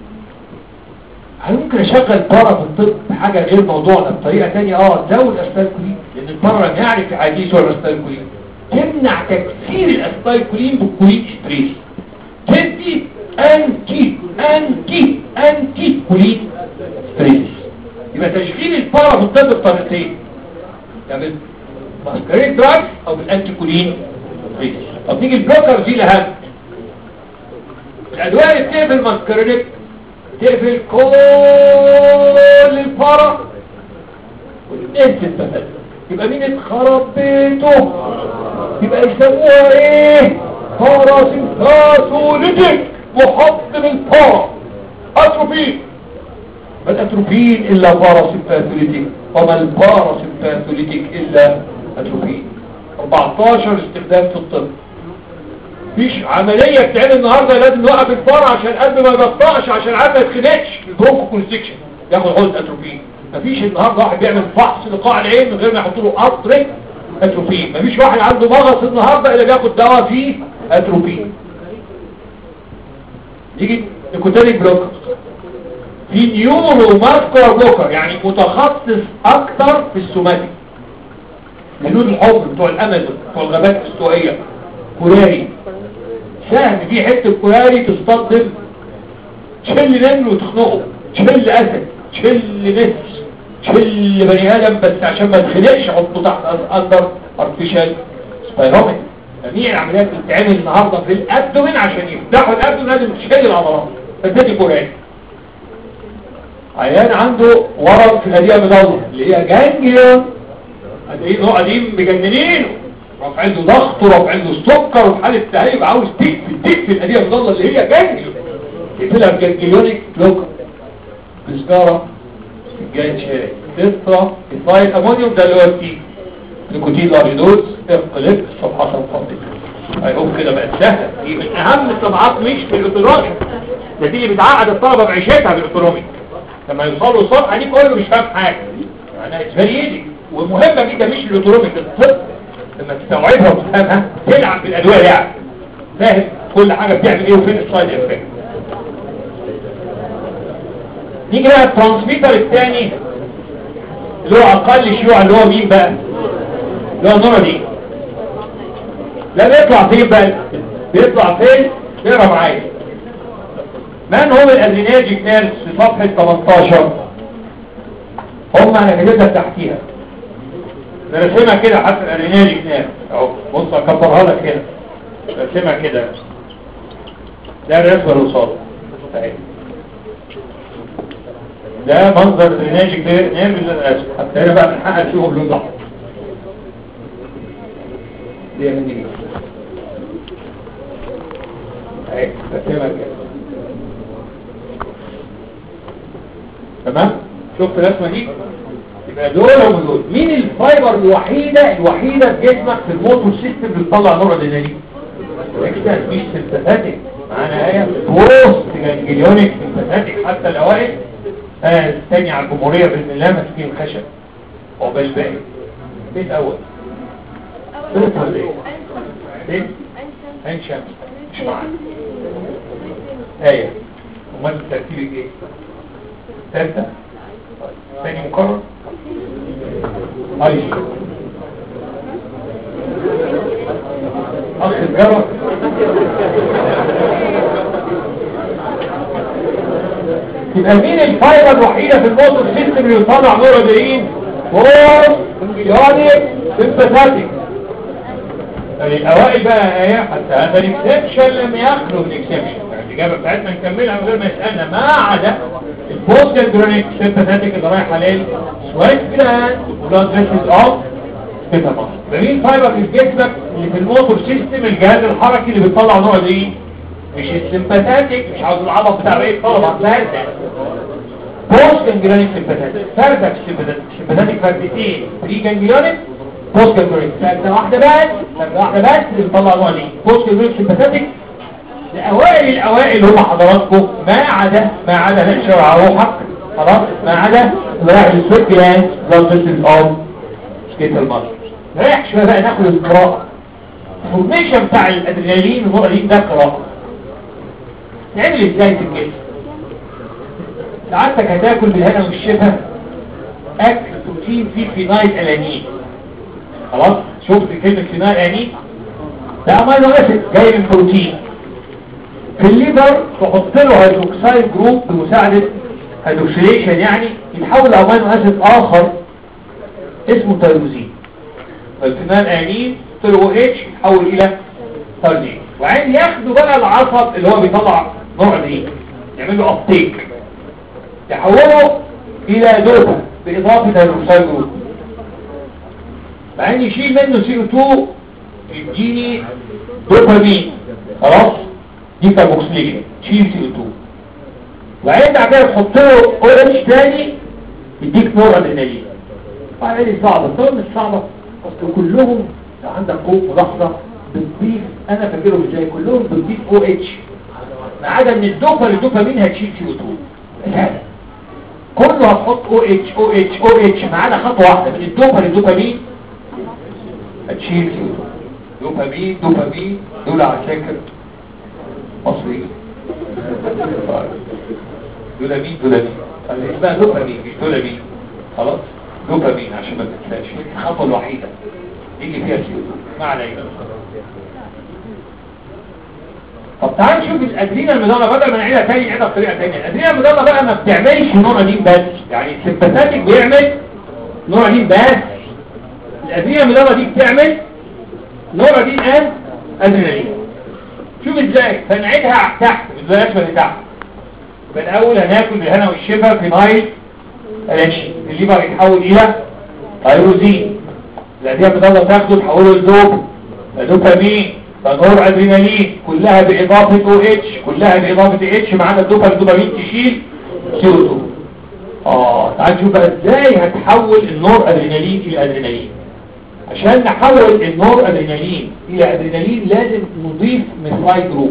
هل ممكن اشغل بارا في الطب بحاجه غير موضوعنا بطريقه ثانيه اه زود استالكولين لان البارا نعرف عديس ولا استالكولين تمنع تكسير الاسيتايلكولين بالكولين ستريس تدي انتي انتي انتي كولين ستريس يبقى تشغيل البارا بالطب بطريقتين يعني بالماسكريت دراج او بالانتي كولين ستريس طب نيجي البلوكر دي الاهم الادويه اللي بتقفل ماسكرينيك تقفل كل البارا والانتي بس يبقى مين اتخرب بيته يبقى يسموها ايه باراسيمباثوليتيك محطم البارا اتروبين ما الاتروبين الا باراسيمباثوليتيك وما الباراسيمباثوليتيك الا اتروبين 14 استخدام في الطب مفيش عملية بتعمل النهاردة لازم نوقف البارا عشان القلب ما يبطأش عشان العلم ما يتخنقش البرونكو كونستكشن ياخد حوض اتروبين مفيش النهارده واحد بيعمل فحص لقاع العين من غير ما يحط له قطره اتروبين مفيش واحد عنده مغص النهارده الا بياخد دواء فيه اتروبين يجي نيكوتينيك بلوكر في نيورو ماسكولار بلوكر يعني متخصص اكتر في السوماتيك جنود الحب بتوع الامازون بتوع الغابات الاستوائيه كوراري سهم في حته كوراري تصطدم تشل نمل وتخنقه تشل اسد تشل نفس تشل بني ادم بس عشان ما تخنقش حطه تحت اندر ارتفيشال سبايرومتر جميع العمليات اللي بتتعمل النهارده في الابدومين عشان يفتحوا الابدومين لازم تشيل العضلات فدي كوراري عيان عنده ورم في الهديه مضله اللي هي جانجليون هتلاقيه نوع قديم مجننينه رفع عنده ضغط ورفع عنده سكر وفي حاله تهيب عاوز تقفل تقفل الهديه المضله اللي هي جانجليون يقفلها بجانجليونيك بلوكر بسجاره سجاية شاي تسترا إطلايل أمونيوم ده اللي هو التي نيكوتين لارج دوز اقلب صفحة صفحة هيقوم كده بقت سهلة دي من أهم الطبعات مش في الأوتونومي ده دي اللي بتعقد الطلبة بعيشتها بالأوتونومي لما يوصلوا الصفحة دي كله مش فاهم حاجة يعني اتفري ايدي ومهمة جدا مش الأوتونومي في الطب لما تستوعبها وتفهمها تلعب بالأدوية يعني فاهم كل حاجة بتعمل ايه وفين السايد افكت نيجي بقى الترانسميتر الثاني اللي هو اقل شيوعا اللي هو مين بقى اللي هو النورة دي لا بيطلع فين بقى بيطلع فين اقرا معايا من هم الادريناجيك نيرس في صفحة 18 هم انا كاتبها تحتيها نرسمها كده حتى الادريناجيك نيرس اهو بص اكبرها لك كده رسمها كده ده الرسمه اللي قصاده اهي ده منظر دريناجي نيرف للاسف حتى هنا بقى بنحقق فيهم لون ضحك دي من دي اهي تسمع كده تمام شفت الرسمه دي يبقى دول هم دول مين الفايبر الوحيدة الوحيدة في جسمك في الموتور سيستم اللي بتطلع نور ادرينالين اكتر مش سمباثيك معانا ايه بوست جانجليونيك سمباثيك حتى الاوائل آه الثاني على الجمهورية باذن الله ماسكين خشب وبالباقي ايه الاول ثالث ولا ايه ايه عين شمس مش معانا ايه امال الترتيب ايه ثالثة ثاني مكرر اي اخ الجرى يبقى مين الفايبر الوحيدة في الموتور سيستم اللي يطلع نورادرين فور امبيونيك سيمباثاتيك الأوائل بقى ايه حتى هذا الاكسبشن لم يخلو من الاكسبشن الإجابة بتاعتنا نكملها من غير ما يسألنا ما عدا البوست جانجرونيك سيمباثاتيك اللي رايحة ليه سويت جلاند بلاد فيسز اوف كده مصر مين فايبر في جسمك اللي في الموتور سيستم الجهاز الحركي اللي بيطلع نوع دي مش السيمباثاتيك مش عاوز العضل بتاع بقيه الطلبه لا ده بوست جانجرونيك سيمباثاتيك فردك سيمباثاتيك فردتين بري جانجرونيك بوست جانجرونيك فرده واحده بس فرده واحده بس اللي بيطلع نوع دي بوست جانجرونيك سيمباثاتيك الأوائل الأوائل هم حضراتكم ما عدا ما عدا نقشر على روحك خلاص ما عدا رايح للسويت جلاند بلاد فيسز اوف سكيت المصر رايح شوية بقى ناخد القراءة الفورميشن بتاع الادرينالين والنورالين ده قراءة نعمل ازاي في الجسم سعادتك هتاكل بالهنا والشفا اكل بروتين فيه فينايل الانين خلاص شفت كلمة فينايل الانين ده امينو اسيد جاي من بروتين في الليبر تحط له هيدروكسيد جروب بمساعدة هيدروكسيليشن يعني يتحول لامينو اسيد اخر اسمه تيروزين فالفينال انين طلعوا اتش يتحول الى تيروزين وعين ياخدوا بقى العصب اللي هو بيطلع نوع دي يعمل له ابتيك يحوله الى دوبا باضافه هيدروكسيد جروب بعدين يشيل منه سي او 2 يديني دوبامين خلاص دي كاربوكسيليشن تشيل سي او 2 وبعدين بعد كده تحط له اورنج تاني يديك نور ادرينالين طبعا دي صعبه طبعا مش صعبه اصل كلهم لو عندك قوه ملاحظه بتضيف انا فاكرهم ازاي كلهم بتضيف او اتش ما عدا من الدوبا للدوبامين هتشيل سي او 2 هذا كله هتحط او اتش او اتش او اتش ما عدا خطوه واحده من الدوبا للدوبامين هتشيل سي او 2 دوبامين دوبامين دول على فكره مصريين دولامين دولامين اسمها دوبامين مش دولامين خلاص دوبامين عشان ما تنساش الخطوه الوحيده يجي فيها سيوت ما علينا طب تعال نشوف الادرينا المضله بدل ما نعيدها تاني نعيدها بطريقه ثانيه الادرينا المضله بقى ما بتعملش نوع دين بس يعني السمباثاتيك بيعمل نوع دين بس الادرينا المضله دي بتعمل نوع دين ان ادرينالين شوف ازاي فنعيدها تحت بلاش من تحت بالاول هناكل بالهنا والشفا في مايل الانشي الليبر يتحول الى تيروزين الاديه بتضل تاخده تحوله لدوب دوبامين فنور ادرينالين كلها باضافه او اتش كلها باضافه اتش معانا الدوبا الدوبامين تشيل سي او 2 اه تعال نشوف بقى ازاي هتحول النور ادرينالين الى ادرينالين عشان نحول النور ادرينالين الى ادرينالين لازم نضيف ميثايل جروب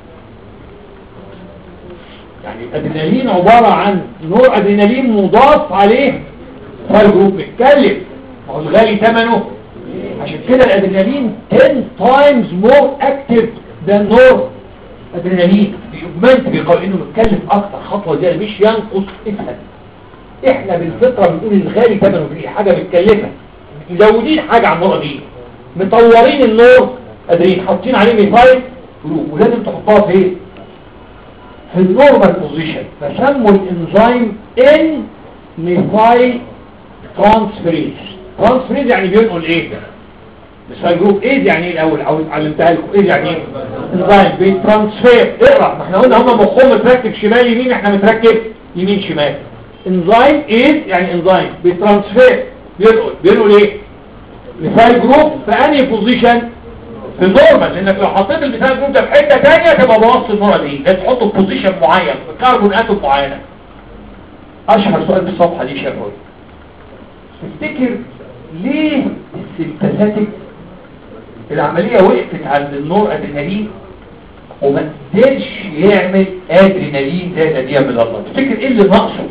يعني الادرينالين عبارة عن نور ادرينالين مضاف عليه ميثايل جروب متكلف ما هو غالي ثمنه عشان كده الادرينالين 10 times more active than نور ادرينالين بيجمنت بيقال انه متكلف اكتر خطوة دي مش ينقص افهم احنا بالفطرة بنقول الغالي ثمنه في حاجة متكلفة مزودين حاجة عن النقطة دي مطورين النور قادرين حاطين عليه ميثايل جروب ولازم تحطها في في النورمال بوزيشن فسموا الانزيم ان ميثايل ترانسفيريز ترانسفيريز يعني بينقل ايه ميثايل جروب ايه دي يعني ايه الاول عاوز علمتها لكم ايه يعني ايه انزيم بيترانسفير اقرا ما احنا قلنا هم مخهم متركب شمال يمين احنا متركب يمين شمال انزيم ايه يعني انزيم بيترانسفير بينقل بينقل ايه مثال جروب في انهي بوزيشن في النورمال لانك لو حطيت المثال جروب ده في حته ثانيه تبقى بوظت النوره دي لازم تحطه في بوزيشن معين في كربون اتوم معينه اشهر سؤال في الصفحه دي شافوي تفتكر ليه السيمباثيك العملية وقفت عند النور ادرينالين وما قدرش يعمل ادرينالين زي نادية من الله تفتكر ايه اللي ناقصه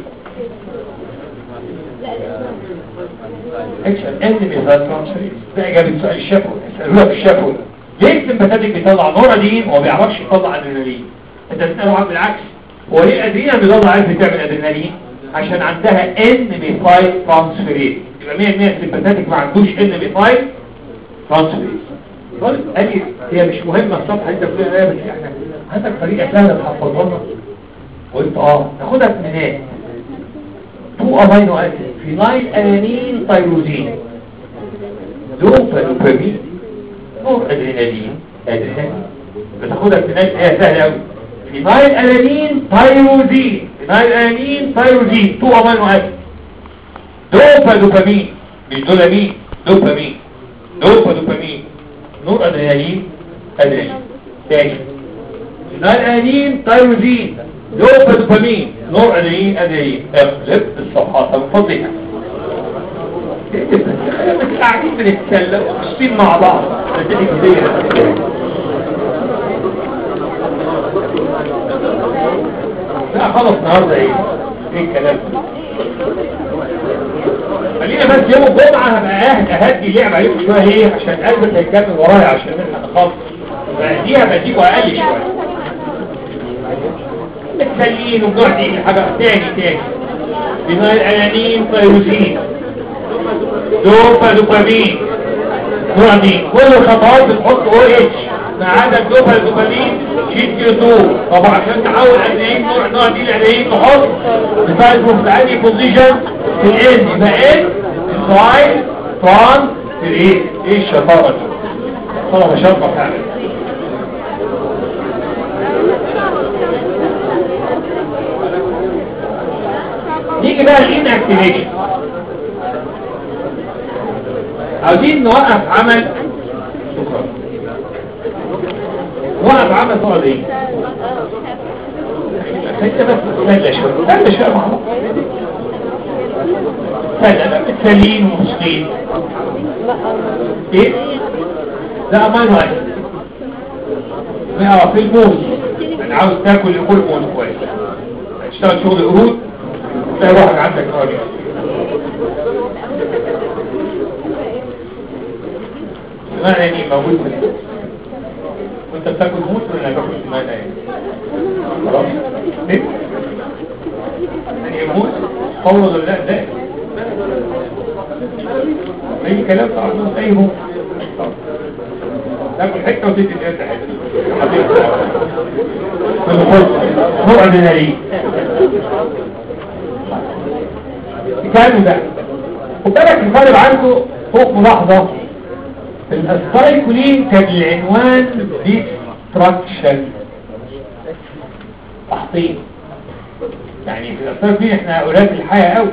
اكشن ان ميثال ترانسفيريز ده اجابه سؤال الشفوي اسالوها في الشفوي ليه السمباتيك بيطلع نورادين وما بيعرفش يطلع ادرينالين انت تساله عن بالعكس هو ليه الادرينال بيطلع عارف تعمل ادرينالين عشان عندها ان ميثايل ترانسفيريز يبقى 100% السمباتيك ما عندوش ان ميثايل ترانسفيريز طالب قال لي هي مش مهمه الصفحه انت بتقول ايه بس احنا عندك طريقه سهله تحفظها لنا قلت اه ناخدها في منين تو امينو اسيد فينايل الانين تايروزين دوبامين نور ادرينالين ادرينالين بتاخدها في منين هي سهله قوي فينايل الانين تايروزين فينايل الانين تايروزين تو امينو اسيد دوبا دوبامين مش دولامين دوبامين دوبا دوبامين نور ادرينالين ادرينالين تاني فينايل الانين تايروزين دوبا دوبامين نور ادرينالين ادرينالين اقلب الصفحات من فضلك قاعدين بنتكلم ومشتين مع بعض لا خلص النهارده ايه ايه الكلام خلينا بس يوم الجمعة هبقى اهدي اهدي اللعب عليكم شوية ليه عشان قلبك هيكمل ورايا عشان نلحق نخلص فدي هبقى دي اقل شوية متسلين وقاعدين حاجة تاني تاني بناء الانانين تيروزين دوبا دوبامين دوبامين كل الخطوات بتحط او اتش ما عدا الدوبا دوبامين شيت كيلو 2 طب عشان تحول ادرينالين نوع نوع دي الادرينالين نحط نفايته في انهي بوزيشن في الان يبقى ان فايل تران في الايه ايه الشطاره دي طبعا شرطه فعلا نيجي بقى الان اكتيفيشن عاوزين نوقف عمل نوقف عمل صورة ايه انت بس تسلى شوية تسلى شوية مع بعض تسلى متسلين ومسلين ايه لا ما نوقف اه في الموز انا عاوز تاكل يقول موز كويس هتشتغل شغل قرود تلاقي روحك عندك راجع معنى يعني موجود في البيت وانت بتاكل موت ولا تاكل معنى يعني خلاص ليه يعني يموت فوض ولا لا ده اي كلام طبعا اي موت تاكل حته وتدي الجلد حته نوع ادرينالين كانوا ده خد بالك الطالب عنده فوق ملاحظه الاسبايكولين كان العنوان ديستراكشن تحطيم يعني في الاسبايكولين احنا اولاد الحياة قوي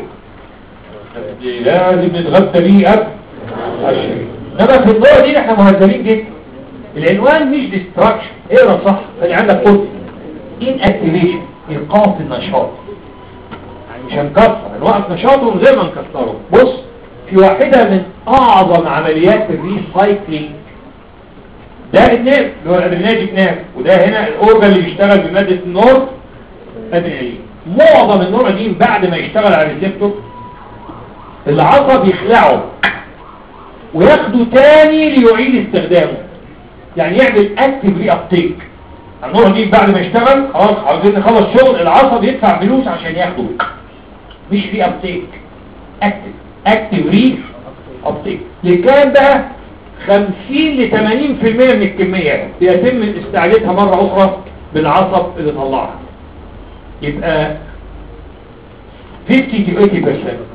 لازم نتغطى بيه قبل عشرين انما في النوع دي احنا مهذبين جدا العنوان مش ديستراكشن اقرا صح خلي عندك قلت ان اكتيفيشن ايقاف النشاط يعني مش هنكسر هنوقف نشاطه زي ما نكسره بص في واحدة من أعظم عمليات الريسايكلينج ده الناف اللي هو الادريناجيك ناف وده هنا الأورجن اللي بيشتغل بمادة النور أدرينالين معظم النور دي بعد ما يشتغل على الريسبتور العصب يخلعه وياخده تاني ليعيد استخدامه يعني يعمل اكتف ري ابتيك النور دي بعد ما يشتغل خلاص عاوزين نخلص شغل العصب يدفع فلوس عشان ياخده مش ري ابتيك اكتف اكتف ري ابتيك لكام بقى 50 ل 80% من الكمية يتم استعادتها مرة اخرى بالعصب اللي طلعها يبقى 50 to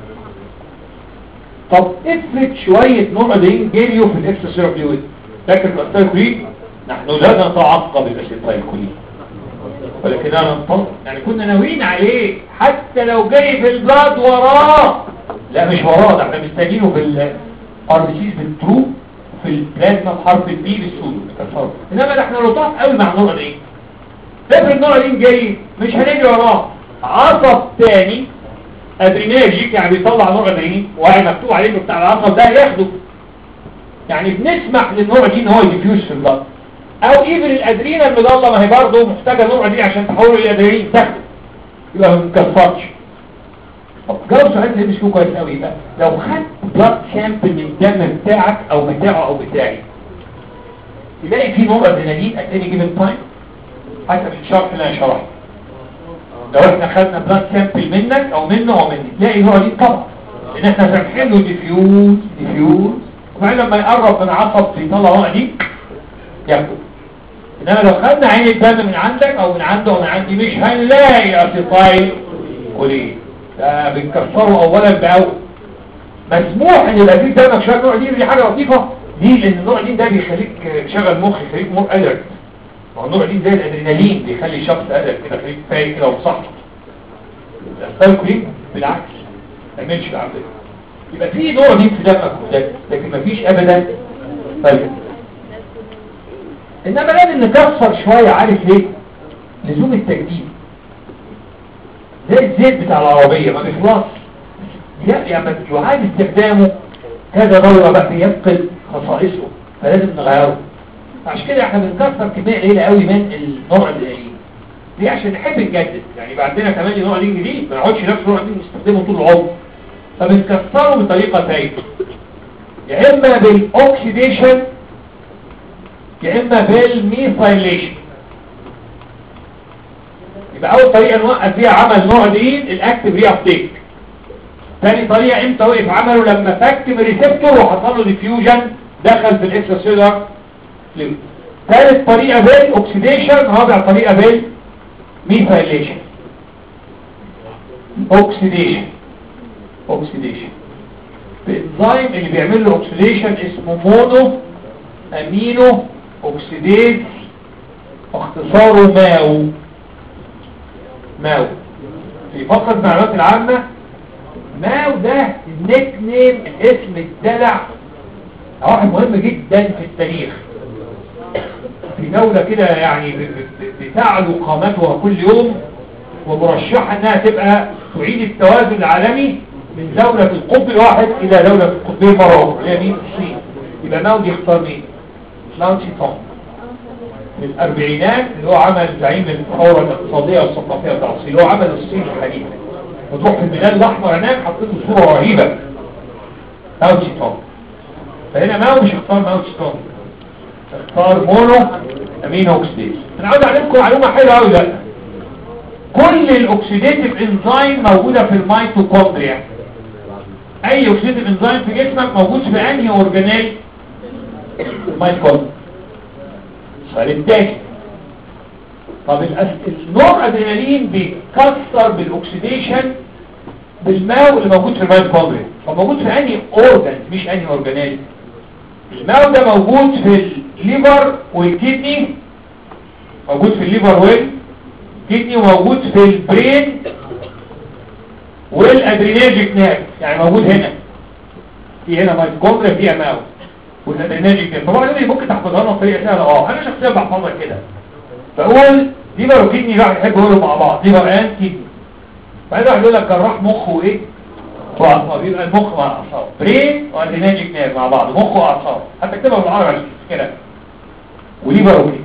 80% طب افرض شوية نورادين جريوا في الاكسترا فلويد فاكر الاسيتايلكولين نحن لا نتعقب الاسيتايلكولين ولكننا ننتظر يعني كنا ناويين عليه حتى لو جاي في البلاد وراه لا مش وراه ده احنا مستنينه في الار بي سيز بالترو في البلازما بحرف البي بالسودو بالتصرف انما ده احنا لطاف قوي مع نورادين فاكر النورادين جاي مش هنجري وراه عصب تاني ادريناجيك يعني بيطلع نوع ادرينين وهي مكتوب عليه انه بتاع العصب ده ياخده يعني بنسمح للنوع دي ان هو يديفيوز في البلد او ايفن الادرينا المضله ما هي برضه محتاجه نوع دي عشان تحول الادرينين تاخده يبقى ما بنكفرش طب جاوب سؤال اللي مش كويس قوي بقى لو خدت بلاد سامبل من الدم بتاعك او بتاعه او بتاعي تلاقي فيه نوع ادرينالين اتاني جيفن تايم حتى في الشرح اللي انا شرحته لو احنا خدنا بلاد سامبل منك او منه او مني تلاقي نوع دي طبعا لان احنا سامحين له ديفيوز ديفيوز وبعدين لما يقرب من عصب يطلع نوع دي ياخده انما لو خدنا عين الدم من عندك او من عنده او من عندي مش هنلاقي اسيتايل كولين ده بنكسره اولا باول مسموح ان يبقى فيه دمك شويه نوع دي دي حاجه لطيفه دي لان النوع دي ده بيخليك تشغل مخ يخليك مور الرت ما هو النوع دي زي الادرينالين بيخلي الشخص الرت كده يخليك فايق كده وصحي الاسيتايل كولين بالعكس ما يعملش على كده يبقى في نوع دي في دمك وده لكن مفيش ابدا فايده انما لازم نكسر شوية عارف ليه لزوم التجديد زي الزيت بتاع العربية ما بيخلص يعني يعاد استخدامه كذا دورة بقى يفقد خصائصه فلازم نغيره عشان كده احنا بنكسر كمية قليلة قوي من النوع القليل ليه عشان نحب نجدد يعني يبقى عندنا كمان نوع دين جديد ما نقعدش نفس النوع دين نستخدمه طول العمر فبنكسره بطريقة تانية يا اما بالاوكسيديشن يا اما بالميثايليشن يبقى اول طريقه نوقف فيها عمل نوع دين الاكتيف ري ابتيك ثاني طريقه امتى وقف عمله لما فك من ريسبتور وحصل له ديفيوجن دخل في الاكسترا فلويد ثالث طريقه بالاوكسيديشن رابع طريقه بالميثايليشن اوكسيديشن اوكسيديشن الانزيم اللي بيعمل له اوكسيديشن اسمه مونو امينو اوكسيديز اختصاره ماو ماو في فقرة المعلومات العامة ماو ده النيك نيم اسم الدلع واحد مهم جدا في التاريخ في دولة كده يعني بتعلو قامتها كل يوم ومرشحة انها تبقى تعيد التوازن العالمي من دولة القطب الواحد الى دولة القطبين مرة اخرى اللي هي مين الصين يبقى ماو دي اختار مين لاو تشي تونغ في الأربعينات اللي هو عمل زعيم الثورة الاقتصادية والثقافية بتاع الصين اللي هو عمل الصين الحديثة وتروح في البلاد الأحمر هناك حطيته صورة رهيبة ماو تشي تونغ فهنا ماو مش اختار ماو تشي تونغ اختار مونو امينو اوكسيديز انا عاوز اعلمكم معلومة حلوة قوي بقى كل الاكسيديتيف انزيم موجودة في الميتوكوندريا اي اوكسيديتيف انزيم في جسمك موجود في انهي اورجانيل الميتوكوندريا السؤال التاني طب النوع ادرينالين بيتكسر بالاكسيديشن بالماء اللي موجود في الميتوكوندريا فموجود في انهي اورجان مش انهي اورجانيل الماء ده موجود في الليفر والكدني موجود في الليفر والكدني وموجود في البرين والادريناجيك نيرف يعني موجود هنا في هنا ميتوكوندريا فيها ماء والادريناجيك نيرف طبعا دي ممكن تحفظها لنا بطريقه سهله اه انا شخصيا بحفظها كده فاقول ليفر وكدني بقى بيحبوا يقولوا مع بعض ليفر ان كدني بعدين واحد يقول لك جراح مخ وايه واعصاب يبقى المخ مع الاعصاب برين وادريناجيك نيرف مع بعض مخ واعصاب حتى اكتبها بالعربي عشان كده وليفر وكدني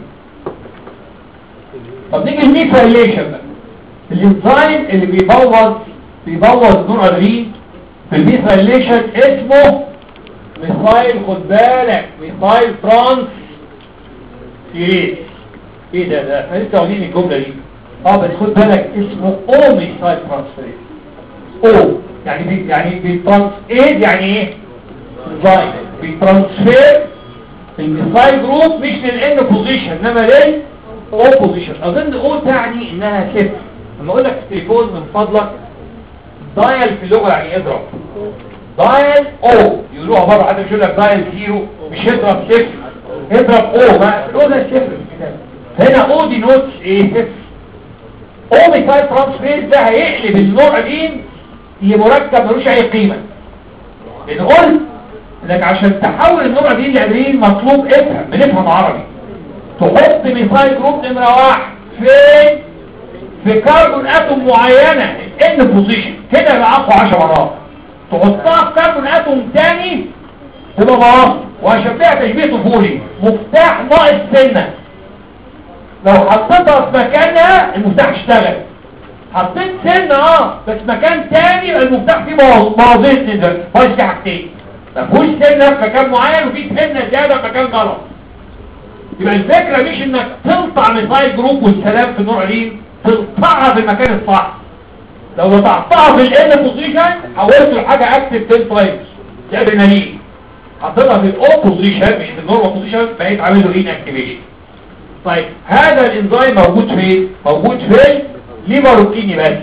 طب نيجي الميثايليشن بقى الانزيم اللي بيبوظ بيبوظ نور ادرين في الميثايليشن اسمه ميثايل خد بالك ميثايل ترانس ايه ايه ده ده احنا لسه واخدين الجمله دي اه بس خد بالك اسمه او ميثايل ترانسفيريز او يعني بي يعني بيترانس ايه يعني ايه انزيم بيترانسفير الميثايل جروب مش للان بوزيشن انما لل او بوزيشن اظن او تعني انها صفر لما اقول لك في التليفون من فضلك دايل في اللغه يعني اضرب دايل او يقولوها بره حد مش يقول لك دايل زيرو مش اضرب صفر اضرب او ما الاو ده صفر في الكتاب هنا او دي نوتس ايه صفر او ميثايل ترانسفير ده هيقلب النوعين لمركب ملوش اي قيمه لان قلت انك عشان تحول النوع دي لادرين مطلوب افهم بنفهم عربي تحط ميثايل جروب نمره واحد فين في كربون اتوم معينه ان بوزيشن كده يبقى اقوى 10 مرات تحطها في كربون اتوم تاني تبقى مرات وهشبهها تشبيه طفولي مفتاح ناقص سنه لو حطيتها في مكانها المفتاح اشتغل حطيت سنه اه بس مكان تاني يبقى المفتاح فيه موازين نزل فايز في حاجتين مفهوش سنه في مكان معين وفي سنه زياده في مكان غلط يبقى الفكره مش انك تقطع ميثايل جروب والسلام في النوع دي تقطعها في المكان الصح لو قطعتها في الان بوزيشن حولت لحاجه اكتف 10 تايمز ادرينالين حطيتها في الاو بوزيشن مش في النورمال بوزيشن بقيت عامل له رين اكتيفيشن طيب هذا الانزيم موجود فين موجود في الليفروكيني بس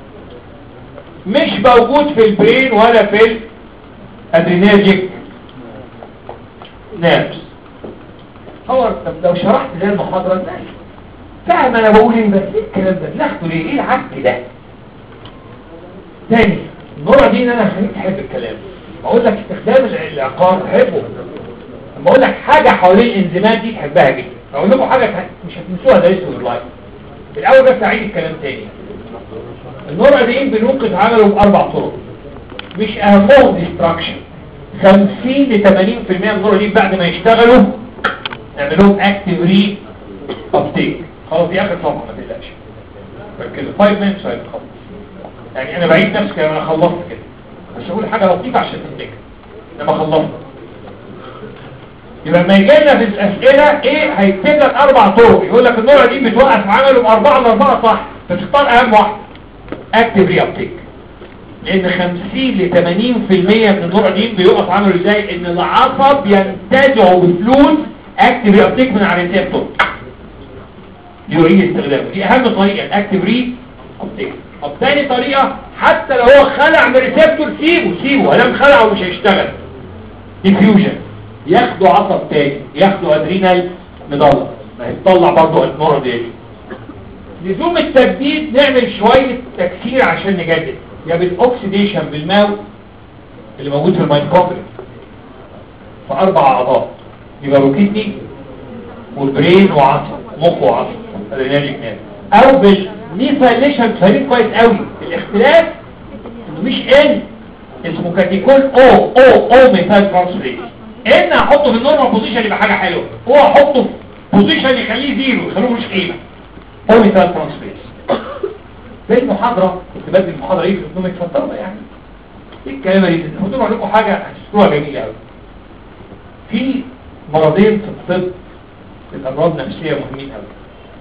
مش موجود في البرين ولا في الادرينرجيك نيرفز هو طب لو شرحت زي المحاضره ماشي فاهم انا بقول ايه بس ايه الكلام ده ناخده ليه ايه العك ده تاني النوع دي ان انا خليك تحب الكلام بقول لك استخدام العقار تحبه لما اقول لك حاجه حوالين الانزيمات دي تحبها جدا اقول لكم حاجه مش هتنسوها ده اسمه اللايف الاول بس اعيد الكلام تاني النوع دي بنوقف عمله باربع طرق مش اهمهم ديستراكشن 50 ل 80% من النوع دي بعد ما يشتغلوا نعملهم اكتيف ري ابتيك خلاص دي اخر صفحه ما تقلقش ركزوا 5 minutes هيتخلص يعني انا بعيد نفسي كده انا خلصت كده بس اقول حاجه لطيفه عشان تفتكر لما خلصت يبقى لما يجي لنا في الاسئله ايه هيكتب لك اربع طرق يقول لك النوع دي بتوقف عمله باربعه لاربعه صح فتختار اهم واحده اكتب ري ابتيك لان 50 ل 80% من النوع دي بيوقف عمله ازاي ان العصب ينتزع بفلوس اكتب ري ابتيك من على الريسبتور يعيد استخدامه دي اهم طريقه الاكتب ري ابتيك طب تاني طريقة حتى لو هو خلع من الريسبتور سيبه سيبه لم خلعه مش هيشتغل ديفيوجن ياخدوا عصب تاني ياخدوا ادرينال مضلة ما هيطلع برضه النور دي لزوم التجديد نعمل شوية تكسير عشان نجدد يا بالاكسيديشن بالماء اللي موجود في الميتوكوندريا في اربع اعضاء يبقى روكيتني والبرين وعصب مخ وعصب ادريناليك نيرف او بال ميثايليشن فاهمين كويس قوي الاختلاف انه مش ان اسمه كاتيكول او او او ميثايل ترانسفيريز ان احطه في النورمال بوزيشن يبقى حاجه حلوه هو احطه في بوزيشن يخليه زيرو يخلوه مش قيمه او ميثايل ترانسفيريز زي المحاضره كنت بدي المحاضره ايه في الاوتوميك فتره يعني ايه الكلام دي قلت لكم لكم حاجه هتشوفوها جميله قوي في مرضين في الطب الامراض النفسيه مهمين قوي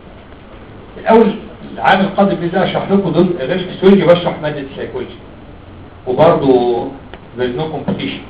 الاول العام القادم باذن الله اشرح لكم دول غير الفسيولوجي بشرح ماده السيكولوجي وبرضه there's no competition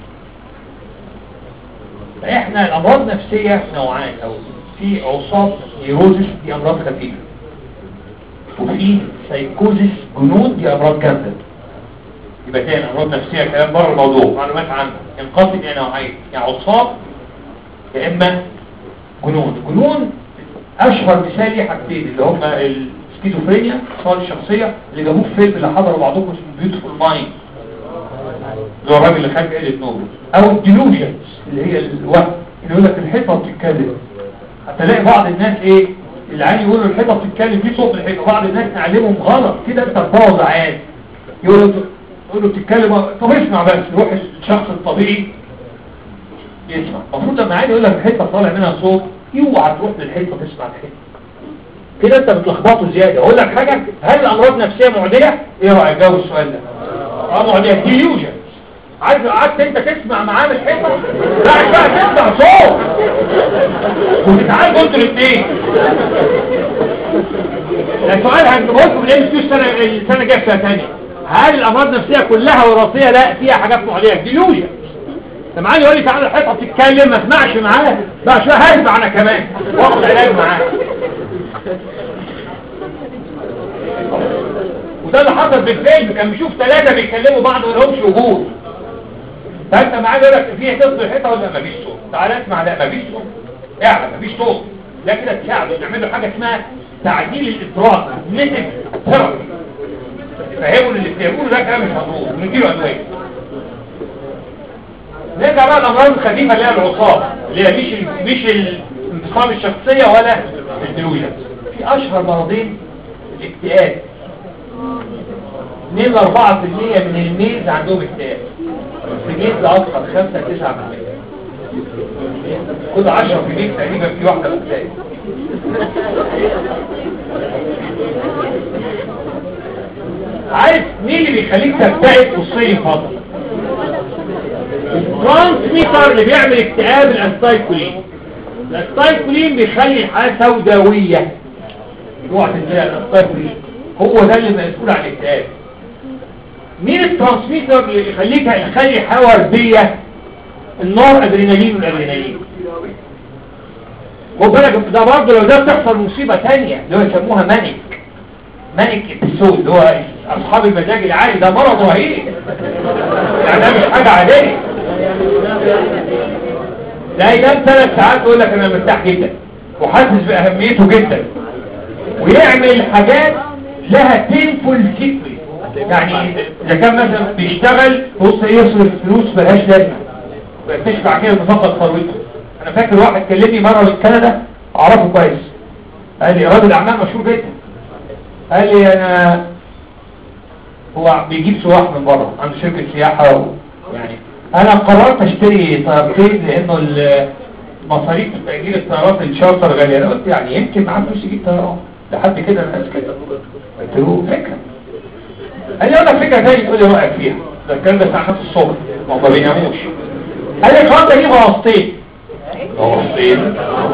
احنا الامراض النفسيه نوعان او في عصاب نيروزس دي امراض خفيفه وفي سايكوزس جنون دي امراض جامده يبقى تاني امراض نفسيه كلام بره الموضوع معلومات عنه ينقسم الى نوعين يعني عصاب يا اما جنون جنون اشهر مثال ليه حاجتين اللي هم السكيزوفرينيا صار الشخصيه اللي جابوه في فيلم اللي حضروا بعضكم اسمه بيوتيفول مايند اللي هو الراجل اللي خارج قله نور او الديلوجنز اللي هي الوهم اللي يقول لك الحيطه بتتكلم هتلاقي بعض الناس ايه العيال يقولوا الحيطه بتتكلم في صوت الحيطه بعض الناس نعلمهم غلط كده انت تبوظ عيال يقولوا يقولوا بتتكلم طب اسمع بس يروح الشخص الطبيعي يسمع المفروض لما عيل يقول لك الحيطه طالع منها صوت اوعى تروح للحيطه تسمع الحيطه كده انت بتلخبطه زياده اقول لك حاجه هل الامراض نفسيه معديه ايه رايك جاوب السؤال ده اه معديه ديليوجن عايز قعدت انت تسمع معاه من الحيطه لا بقى تسمع صوت وتتعالجوا انتوا الاثنين ده سؤال هنجيبه لكم من ام كيو السنه السنه الجايه في سنه ثانيه هل الامراض النفسيه كلها وراثيه لا فيها حاجات معديه ديليوجن سمعاني يقول لي تعالى الحيطه بتتكلم ما اسمعش معاه بقى شويه هسمع انا كمان واخد علاج معاه وده اللي حصل بالفيلم كان بيشوف ثلاثه بيتكلموا بعض وما لهمش وجود فانت معاه يقول لك في تصل الحيطه ولا مفيش صوت تعالى اسمع لا مفيش صوت اعلى مفيش صوت لا كده تساعده نعمل له حاجه اسمها تعديل الادراك ميتك ثيرابي فهموا اللي بتعملوه ده كلام مش مظبوط ونديله ادويه نرجع بقى الامراض الخفيفه اللي هي العصاب اللي هي مش مش الانفصام الشخصيه ولا الديلوجن في اشهر مرضين الاكتئاب 2 ل 4% من الميز عندهم اكتئاب الميز اكثر 5 9% كل 10 في الميز تقريبا في واحده مكتئب عارف مين اللي بيخليك تبتعد بصي فضل الترانسميتر اللي بيعمل اكتئاب الانستايكولين الانستايكولين بيخلي الحياه سوداويه اوعى تنسى الانستايكولين هو ده اللي مسؤول عن الاكتئاب مين الترانسميتر اللي يخليك يخلي الحياه ورديه النار ادرينالين والادرينالين خد بالك ده برضه لو ده بتحصل مصيبه ثانيه اللي هو يسموها مانيك مانيك ابيسود اللي هو اصحاب المزاج العالي ده مرض رهيب يعني ده مش حاجه عاديه ده ينام ثلاث ساعات يقول لك انا مرتاح جدا وحاسس باهميته جدا ويعمل حاجات لها تنفل سيكري يعني اذا كان مثلا بيشتغل بص يصرف فلوس ملهاش لازمه ويكتشف بعد كده مفقد ثروته انا فاكر واحد كلمني مره من كندا اعرفه كويس قال لي راجل اعمال مشهور جدا قال لي انا هو بيجيب سواح من بره عنده شركه سياحه و... يعني انا قررت اشتري طيارتين لانه المصاريف تأجيل الطيارات الشارتر غالية انا قلت يعني يمكن معاه فلوس يجيب طيران لحد كده انا كده قلت له فكرة قال لي اقول لك فكرة تاني تقول لي رأيك فيها ده الكلام ده الساعة 5 الصبح ما هم ما بيناموش قال لي خلاص اجيب غواصتين غواصتين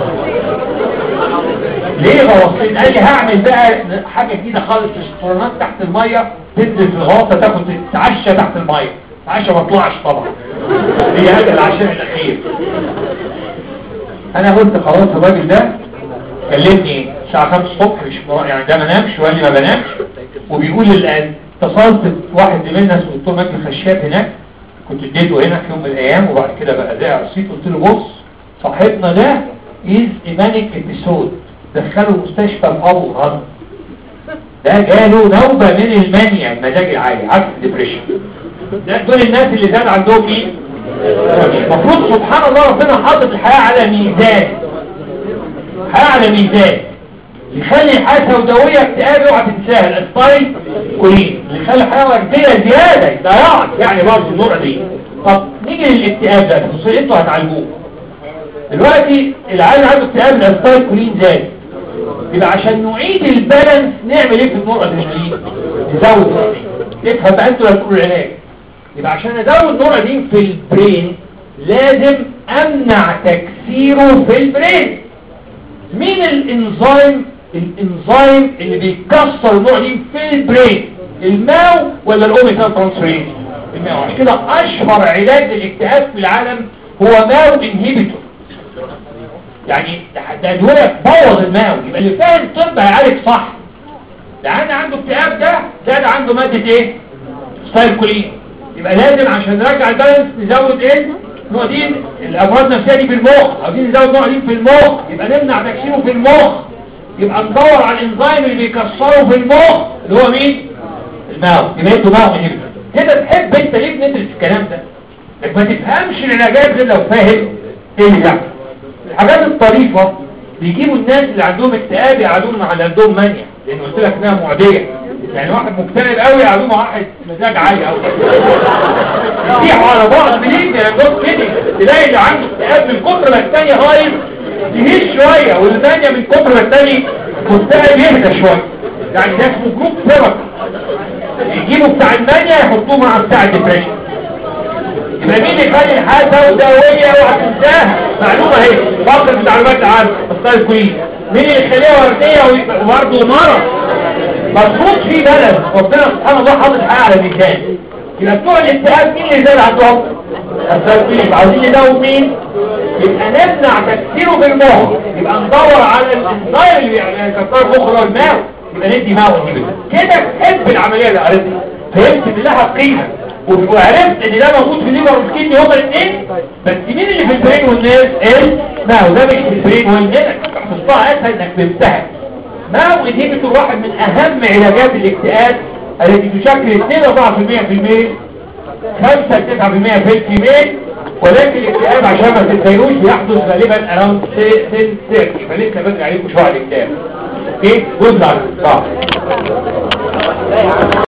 ليه غواصتين قال لي هعمل بقى حاجة جديدة خالص اسطوانات تحت المية تنزل في الغواصة تاخد تتعشى تحت المية عشان ما اطلعش طبعا هي هذا العشاء الاخير انا قلت خلاص الراجل ده كلمني الساعه 5 الصبح مش يعني ده ما نامش وقال لي ما بنامش وبيقول الان اتصلت بواحد زميلنا اسمه الدكتور مجدي الخشاب هناك كنت اديته هنا في يوم من الايام وبعد كده بقى ذاع الصيت قلت له بص صاحبنا ده از ايمانيك ابيسود دخله المستشفى الابو الهرم ده جاله نوبة من المانيا المزاج العالي عكس الدبريشن ده دول الناس اللي زاد عندهم ايه المفروض سبحان الله ربنا حاطط الحياة على ميزان الحياة على ميزان يخلي الحياة سوداوية اكتئاب اوعى تنساها الاسطايل كلين اللي يخلي الحياة وردية زيادة ضياعك يعني برضه النوع دي طب نيجي للاكتئاب ده بصوا انتوا هتعالجوه دلوقتي العيال عنده اكتئاب الاسطايل كلين زاد يبقى عشان نعيد البالانس نعمل ايه في النور ادرينالين نزود تفهم بقى انتوا هتقولوا العلاج يبقى عشان ازود نور ادرينالين في البرين لازم امنع تكسيره في البرين مين الانزيم الانزيم اللي بيكسر النوع دي في البرين الماو ولا الاوميجا ترانسفيريز الماو عشان كده اشهر علاج للاكتئاب في العالم هو ماو انهيبيتور يعني ده ادويه تبوظ الماو يبقى اللي فاهم طب هيعالج صح ده انا عنده اكتئاب ده زاد عنده ماده ايه ستايلكولين يبقى لازم عشان نرجع البالانس نزود ايه نقدين الامراض النفسيه دي في المخ عايزين نزود نقدين في المخ يبقى نمنع تكسيره في المخ يبقى ندور على الانزيم اللي بيكسره في المخ اللي هو مين الماو يبقى انتوا ماو انهبيتور كده تحب انت ليه بندرس الكلام ده لك ما تفهمش العلاجات غير لو فاهم ايه اللي بيحصل الحاجات الطريفة بيجيبوا الناس اللي عندهم اكتئاب يقعدون مع اللي عندهم مانيا لان قلت لك انها معدية يعني واحد مكتئب قوي يقعدوا مع واحد مزاج عالي قوي يسيحوا على بعض منين يا جوز كده تلاقي اللي عنده اكتئاب من كتر ما الثاني هايل يهيش شوية والثانية من كتر ما الثاني مكتئب يهدى شوية يعني ده اسمه جروب ثيرابي يجيبوا بتاع المانيا يحطوه مع بتاع الدبريشن يبقى مين اللي يخلي الحياة سوداوية وهتنساها معلومة اهي فقط المعلومات العامة اختار كويس مين اللي يخليها وردية وبرضه مرض مفروض في بلد ربنا سبحان الله حاطط الحياة على ميزان يبقى بتوع الاكتئاب مين اللي زاد عندهم اختار كويس عاوزين نزود مين يبقى نمنع تكسيره في المخ يبقى ندور على الانزيم اللي يعني كسر المخ اللي هو الماو يبقى ندي ماو كده تحب العملية اللي قريتها فهمت ان لها قيمة وعرفت ان ده موجود في الليبر والكدني هما الاثنين بس مين اللي في البرين والناس ايه ما هو ده مش في البرين والناس حفظتها اسهل انك فهمتها ما هو انهبيتور واحد من اهم علاجات الاكتئاب التي تشكل 2 4% في الميل 5 9% في الفيميل ولكن الاكتئاب عشان ما تتزينوش بيحدث غالبا اراوند 10 30 فلسه بدري عليكم شويه على الاكتئاب اوكي جزء صح